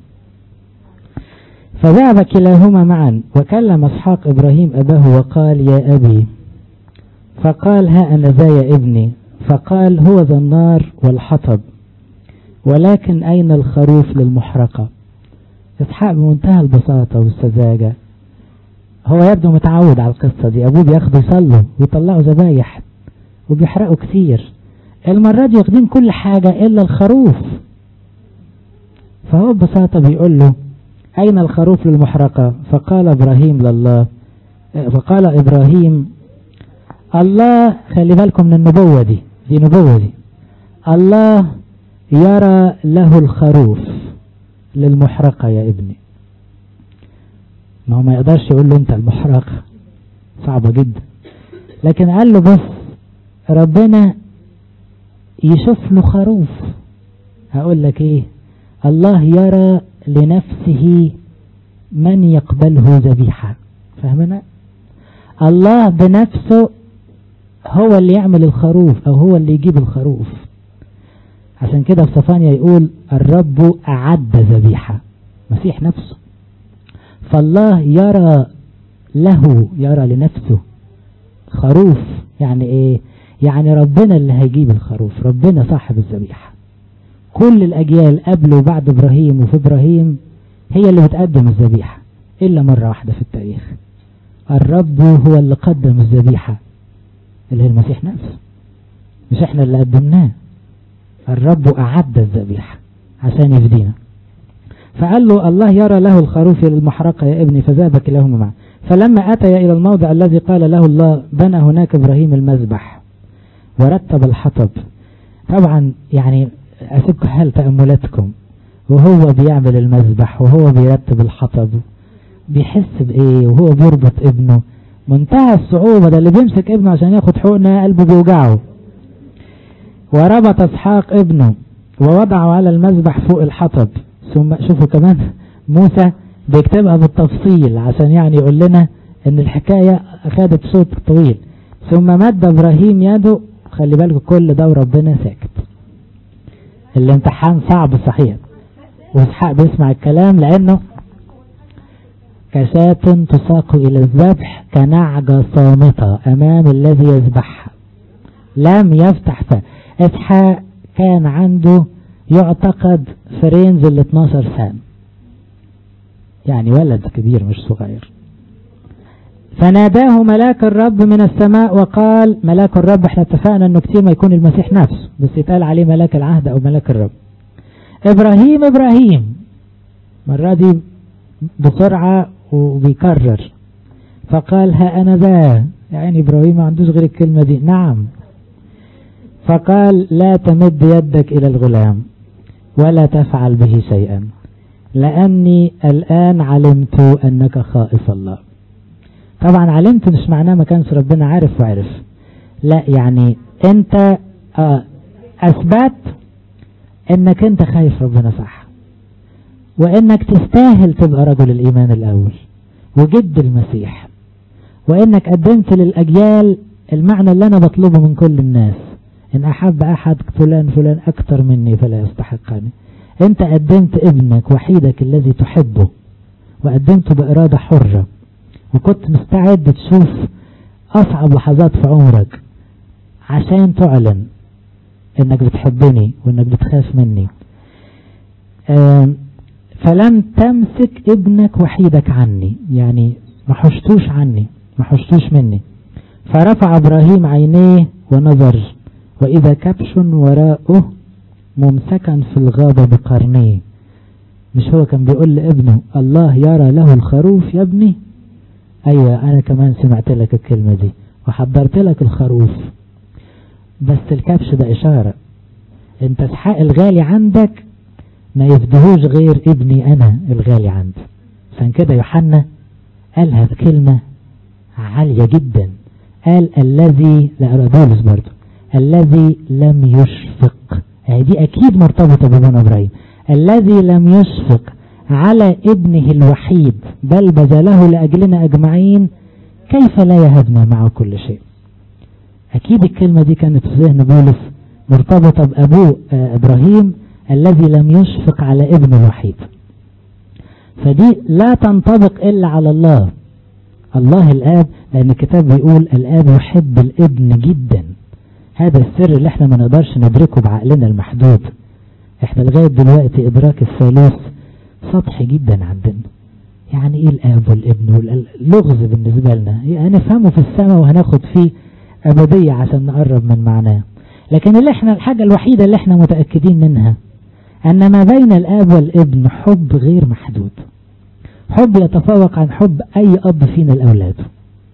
A: فذهب كلاهما معا وكلم اسحاق ابراهيم اباه وقال يا ابي فقال ها انا ذا يا ابني فقال هو ذا النار والحطب ولكن أين الخروف للمحرقة إسحاق بمنتهى البساطة والسذاجة هو يبدو متعود على القصة دي أبوه بياخده يصلوا ويطلعوا ذبايح وبيحرقوا كتير المرة دي واخدين كل حاجة إلا الخروف فهو ببساطة بيقول له أين الخروف للمحرقة فقال إبراهيم لله فقال إبراهيم الله خلي بالكم من النبوة دي دي نبوة دي الله يرى له الخروف للمحرقة يا ابني ما هو ما يقدرش يقول له انت المحرقة صعبة جدا لكن قال له بس ربنا يشوف له خروف هقول لك ايه الله يرى لنفسه من يقبله ذبيحة فاهمنا الله بنفسه هو اللي يعمل الخروف او هو اللي يجيب الخروف عشان كده في صفانيا يقول الرب أعد ذبيحة مسيح نفسه فالله يرى له يرى لنفسه خروف يعني ايه يعني ربنا اللي هيجيب الخروف ربنا صاحب الذبيحة كل الأجيال قبل وبعد إبراهيم وفي إبراهيم هي اللي بتقدم الذبيحة إلا مرة واحدة في التاريخ الرب هو اللي قدم الذبيحة اللي هي المسيح نفسه مش احنا اللي قدمناه الرب أعد الذبيحة عشان يفدينا فقال له الله يرى له الخروف للمحرقة يا ابني فذهب كلاهما معه فلما أتي إلى الموضع الذي قال له الله بنى هناك إبراهيم المذبح ورتب الحطب طبعا يعني أسيبكم حال تأملاتكم وهو بيعمل المذبح وهو بيرتب الحطب بيحس بإيه وهو بيربط ابنه منتهى الصعوبة ده اللي بيمسك ابنه عشان ياخد حقنة قلبه بيوجعه وربط اسحاق ابنه ووضعه على المذبح فوق الحطب ثم شوفوا كمان موسى بيكتبها بالتفصيل عشان يعني يقول لنا ان الحكاية اخذت صوت طويل ثم مد ابراهيم يده خلي بالكم كل ده وربنا ساكت الامتحان صعب صحيح واسحاق بيسمع الكلام لانه كشاة تساق الى الذبح كنعجة صامتة امام الذي يذبحها لم يفتح فاه اسحاق كان عنده يعتقد في رينج ال 12 سنة يعني ولد كبير مش صغير فناداه ملاك الرب من السماء وقال ملاك الرب احنا اتفقنا انه كتير ما يكون المسيح نفسه بس يتقال عليه ملاك العهد او ملاك الرب ابراهيم ابراهيم مرة دي بسرعة وبيكرر فقال ها انا ذا يعني ابراهيم ما عندوش غير الكلمة دي نعم فقال لا تمد يدك إلى الغلام ولا تفعل به شيئا لأني الآن علمت أنك خائف الله طبعا علمت مش معناه ما كانش ربنا عارف وعرف لا يعني انت آه اثبت انك انت خايف ربنا صح وانك تستاهل تبقى رجل الايمان الاول وجد المسيح وانك قدمت للاجيال المعنى اللي انا بطلبه من كل الناس إن أحب أحد فلان فلان أكثر مني فلا يستحقني انت قدمت ابنك وحيدك الذي تحبه وقدمته بإرادة حرة وكنت مستعد تشوف أصعب لحظات في عمرك عشان تعلن انك بتحبني وانك بتخاف مني فلم تمسك ابنك وحيدك عني يعني ما حشتوش عني ما حشتوش مني فرفع ابراهيم عينيه ونظر واذا كبش وراءه ممسكا في الغابة بقرنيه مش هو كان بيقول لابنه الله يرى له الخروف يا ابني ايوه انا كمان سمعت لك الكلمة دي وحضرت لك الخروف بس الكبش ده اشارة انت اسحاق الغالي عندك ما يفدهوش غير ابني انا الغالي عندي عشان كده يوحنا قالها بكلمة عالية جدا قال الذي لا بولس برضو الذي لم يشفق يعني دي اكيد مرتبطة بابن ابراهيم الذي لم يشفق على ابنه الوحيد بل بذله لأجلنا أجمعين كيف لا يهبنا معه كل شيء أكيد الكلمة دي كانت في ذهن بولس مرتبطة بأبوه إبراهيم الذي لم يشفق على ابنه الوحيد فدي لا تنطبق إلا على الله الله الآب لأن الكتاب بيقول الآب يحب الابن جدا هذا السر اللي احنا ما نقدرش ندركه بعقلنا المحدود احنا لغاية دلوقتي ادراك الثالوث سطحي جدا عندنا يعني ايه الاب والابن واللغز بالنسبة لنا هنفهمه في السماء وهناخد فيه ابدية عشان نقرب من معناه لكن اللي احنا الحاجة الوحيدة اللي احنا متأكدين منها ان ما بين الاب والابن حب غير محدود حب يتفوق عن حب اي اب فينا لاولاده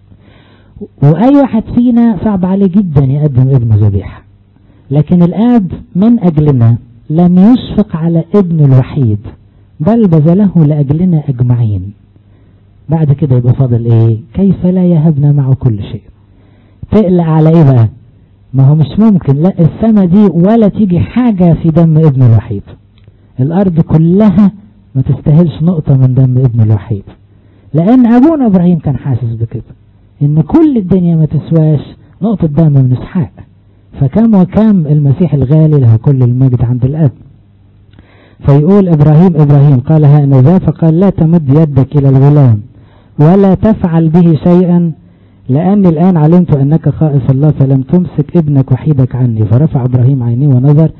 A: واي واحد فينا صعب عليه جدا يقدم ابنه ذبيحه لكن الاب من اجلنا لم يشفق على ابن الوحيد بل بذله لأجلنا أجمعين بعد كده يبقى فاضل ايه كيف لا يهبنا معه كل شيء تقلق على ايه بقى ما هو مش ممكن لا السماء دي ولا تيجي حاجة في دم ابن الوحيد الارض كلها ما تستاهلش نقطة من دم ابن الوحيد لان ابونا ابراهيم كان حاسس بكده ان كل الدنيا ما تسواش نقطة دم من اسحاق فكم وكم المسيح الغالي له كل المجد عند الاب فيقول ابراهيم ابراهيم قال ها انا ذا فقال لا تمد يدك الى الغلام ولا تفعل به شيئا لاني الان علمت انك خائف الله فلم تمسك ابنك وحيدك عني فرفع ابراهيم عينيه ونظر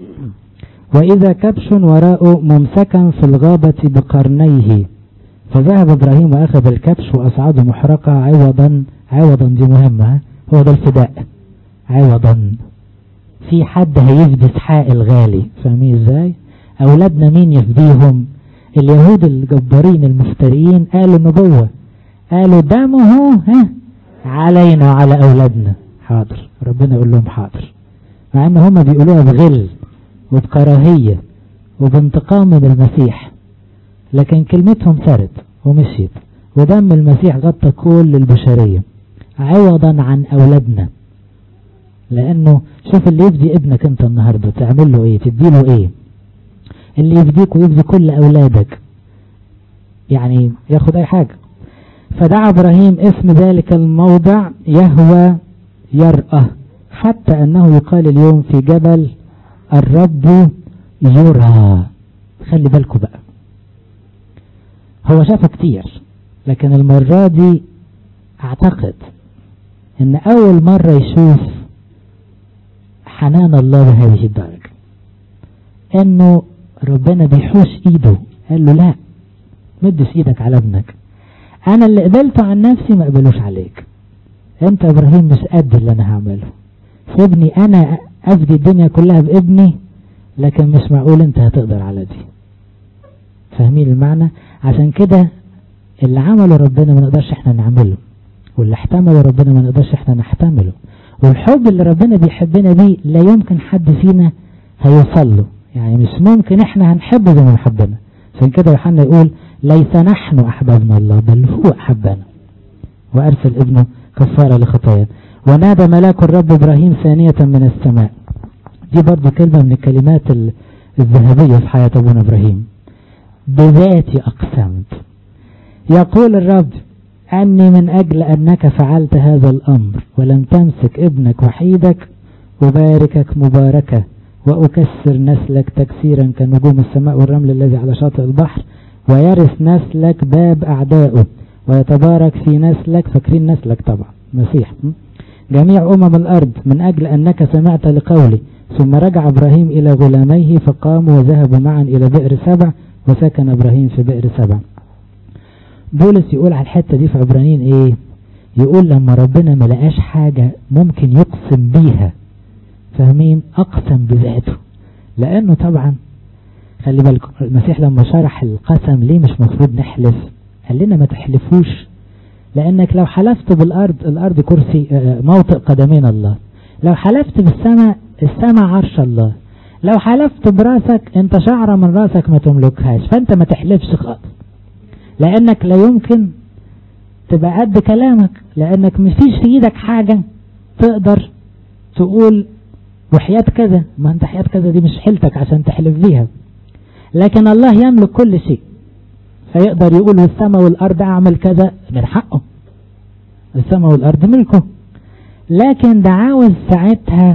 A: واذا كبش وراءه ممسكا في الغابة بقرنيه فذهب ابراهيم واخذ الكبش واصعده محرقة عوضا عوضا دي مهمة هو ده الفداء عوضا في حد هيفدي اسحاق الغالي فاهمين ازاي اولادنا مين يفديهم اليهود الجبارين المفتريين قالوا النبوة قالوا دمه ها علينا وعلى اولادنا حاضر ربنا يقول لهم حاضر مع ان هم بيقولوها بغل وبكراهية وبانتقام من المسيح لكن كلمتهم سرت ومشيت ودم المسيح غطى كل البشرية عوضا عن اولادنا لانه شوف اللي يفدي ابنك انت النهاردة تعمل له ايه تديله ايه اللي يفديك ويفدي كل اولادك يعني ياخد اي حاجة فدعا ابراهيم اسم ذلك الموضع يهوى يرأى حتى انه يقال اليوم في جبل الرب يرى خلي بالكم بقى هو شافه كتير لكن المرة دي اعتقد ان اول مرة يشوف حنان الله بهذه الدرجة انه ربنا بيحوش ايده قال له لا مدش ايدك على ابنك انا اللي قبلته عن نفسي ما قبلوش عليك انت ابراهيم مش قد اللي انا هعمله سيبني انا افدي الدنيا كلها بابني لكن مش معقول انت هتقدر على دي فاهمين المعنى عشان كده اللي عمله ربنا ما نقدرش احنا نعمله واللي احتمله ربنا ما نقدرش احنا نحتمله والحب اللي ربنا بيحبنا بيه لا يمكن حد فينا هيوصل له يعني مش ممكن احنا هنحبه زي ما حبنا عشان كده يوحنا يقول ليس نحن احببنا الله بل هو احبنا وارسل ابنه كفاره لخطايا ونادى ملاك الرب ابراهيم ثانية من السماء دي برضو كلمة من الكلمات الذهبية في حياة ابونا ابراهيم بذاتي اقسمت يقول الرب أني من أجل أنك فعلت هذا الأمر ولم تمسك ابنك وحيدك أباركك مباركة وأكسر نسلك تكسيرا كنجوم السماء والرمل الذي على شاطئ البحر ويرث نسلك باب أعدائه ويتبارك في نسلك فاكرين نسلك طبعا مسيح جميع أمم الأرض من أجل أنك سمعت لقولي ثم رجع إبراهيم إلى غلاميه فقاموا وذهبوا معا إلى بئر سبع وسكن إبراهيم في بئر سبع بولس يقول على الحتة دي في عبرانيين إيه يقول لما ربنا ما لقاش حاجة ممكن يقسم بيها فاهمين أقسم بذاته لأنه طبعا خلي بالكم المسيح لما شرح القسم ليه مش مفروض نحلف قال لنا ما تحلفوش لأنك لو حلفت بالأرض الأرض كرسي موطئ قدمين الله لو حلفت بالسماء السماء عرش الله لو حلفت براسك انت شعرة من راسك ما تملكهاش فانت ما تحلفش خالص لأنك لا يمكن تبقى قد كلامك لأنك مفيش في إيدك حاجة تقدر تقول وحياة كذا ما انت حياة كذا دي مش حيلتك عشان تحلف بيها لكن الله يملك كل شيء فيقدر يقول السماء والأرض أعمل كذا من حقه السماء والأرض ملكه لكن ده عاوز ساعتها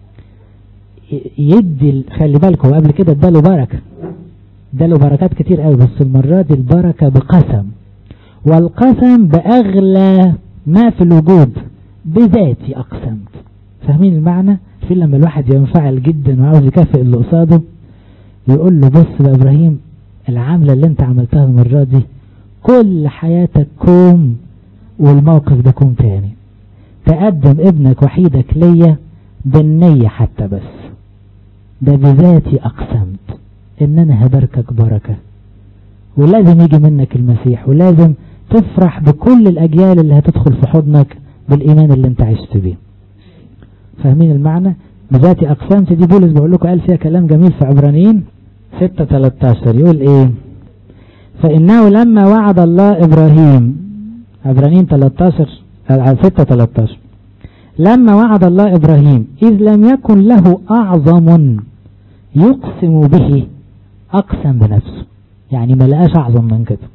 A: يدي خلي بالكم قبل كده اداله بركة اداله بركات كتير قوي بس المرة دي البركة بقسم والقسم بأغلى ما في الوجود بذاتي أقسمت فاهمين المعنى في لما الواحد ينفعل جدا وعاوز يكافئ اللي قصاده يقول له بص يا إبراهيم العاملة اللي انت عملتها المرة دي كل حياتك كوم والموقف ده كوم تاني تقدم ابنك وحيدك ليا بالنية حتى بس ده بذاتي أقسمت إن أنا هباركك بركة ولازم يجي منك المسيح ولازم تفرح بكل الأجيال اللي هتدخل في حضنك بالإيمان اللي انت عشت بيه فاهمين المعنى بذاتي أقسامت دي بولس بقول لكم قال فيها كلام جميل في عبرانيين 6 13 يقول إيه فإنه لما وعد الله إبراهيم عبرانيين 13 6 13 لما وعد الله إبراهيم إذ لم يكن له أعظم يقسم به أقسم بنفسه يعني ما لقاش أعظم من كده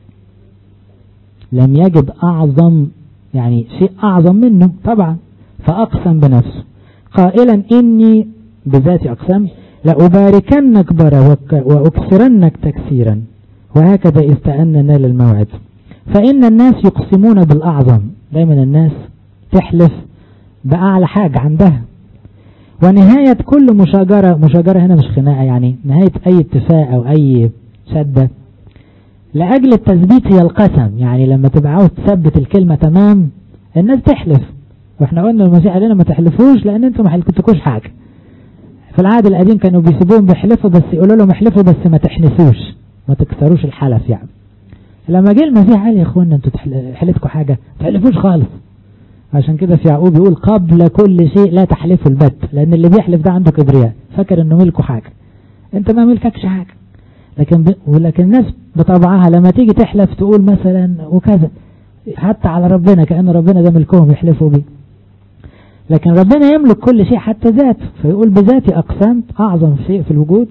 A: لم يجد أعظم يعني شيء أعظم منه طبعا فأقسم بنفسه قائلا إني بذات أقسم لأباركنك برا وأكسرنك تكسيرا وهكذا استأن نال الموعد فإن الناس يقسمون بالأعظم دايما الناس تحلف بأعلى حاجة عندها ونهاية كل مشاجرة مشاجرة هنا مش خناقة يعني نهاية أي اتفاق أو أي شدة لأجل التثبيت هي القسم يعني لما تبقى عاوز تثبت الكلمة تمام الناس تحلف واحنا قلنا المسيح علينا ما تحلفوش لأن انتم ما حلفتكوش حاجة في العهد القديم كانوا بيسيبوهم بيحلفوا بس يقولوا لهم احلفوا بس ما تحنسوش ما تكسروش الحلف يعني لما جه المسيح قال يا اخوانا انتوا حلفتكم حاجة ما تحلفوش خالص عشان كده في يعقوب يقول قبل كل شيء لا تحلفوا البت لان اللي بيحلف ده عنده كبرياء فاكر انه ملكه حاجة انت ما ملككش حاجة لكن ب... ولكن الناس بطبعها لما تيجي تحلف تقول مثلا وكذا حتى على ربنا كأن ربنا ده ملكهم يحلفوا بيه لكن ربنا يملك كل شيء حتى ذاته فيقول بذاتي أقسمت أعظم شيء في الوجود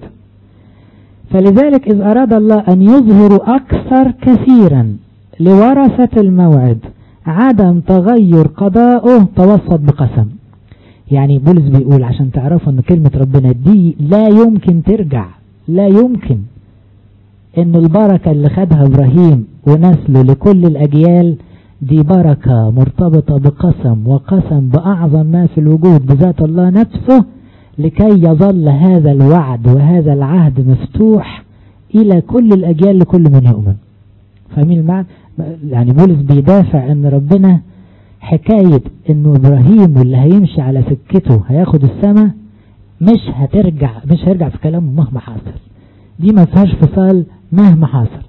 A: فلذلك إذ أراد الله أن يظهر أكثر كثيرا لورثة الموعد عدم تغير قضاؤه توسط بقسم يعني بولس بيقول عشان تعرفوا ان كلمة ربنا دي لا يمكن ترجع لا يمكن ان البركة اللي خدها ابراهيم ونسله لكل الاجيال دي بركة مرتبطة بقسم وقسم باعظم ما في الوجود بذات الله نفسه لكي يظل هذا الوعد وهذا العهد مفتوح الى كل الاجيال لكل من يؤمن فاهمين المعنى يعني بولس بيدافع ان ربنا حكاية انه ابراهيم واللي هيمشي على سكته هياخد السماء مش هترجع مش هيرجع في كلامه مهما حصل دي ما فيهاش فصال مهما حصل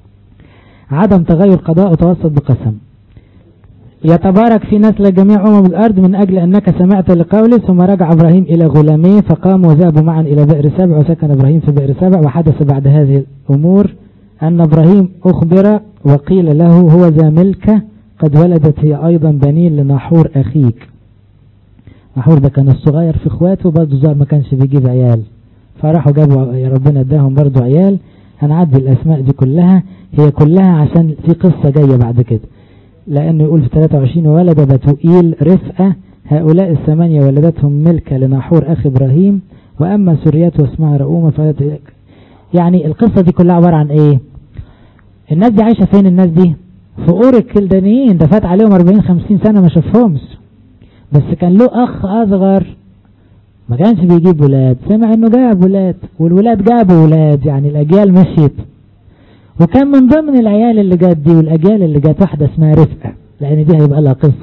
A: عدم تغير قضاء وتوسط بقسم يتبارك في نسل جميع أمم الأرض من أجل أنك سمعت لقولي ثم رجع إبراهيم إلى غلاميه فقام وذهبوا معا إلى بئر سبع وسكن إبراهيم في بئر سبع وحدث بعد هذه الأمور أن إبراهيم أخبر وقيل له هو ذا ملكة قد ولدت هي أيضا بنين لناحور أخيك ناحور ده كان الصغير في اخواته برضه زار ما كانش بيجيب عيال فراحوا جابوا يا ربنا اداهم برضه عيال هنعدي الأسماء دي كلها هي كلها عشان في قصة جاية بعد كده لأنه يقول في 23 ولد بتوئيل رفقة هؤلاء الثمانية ولدتهم ملكة لناحور أخي إبراهيم وأما سريته اسمها رؤومة فهي يعني القصة دي كلها عبارة عن ايه الناس دي عايشة فين الناس دي في قور الكلدانيين ده فات عليهم 40 50 سنة ما شافهمش بس كان له اخ اصغر ما كانش بيجيب ولاد سمع انه جاب ولاد والولاد جابوا ولاد يعني الاجيال مشيت وكان من ضمن العيال اللي جات دي والاجيال اللي جات واحدة اسمها رفقة لان دي هيبقى لها قصة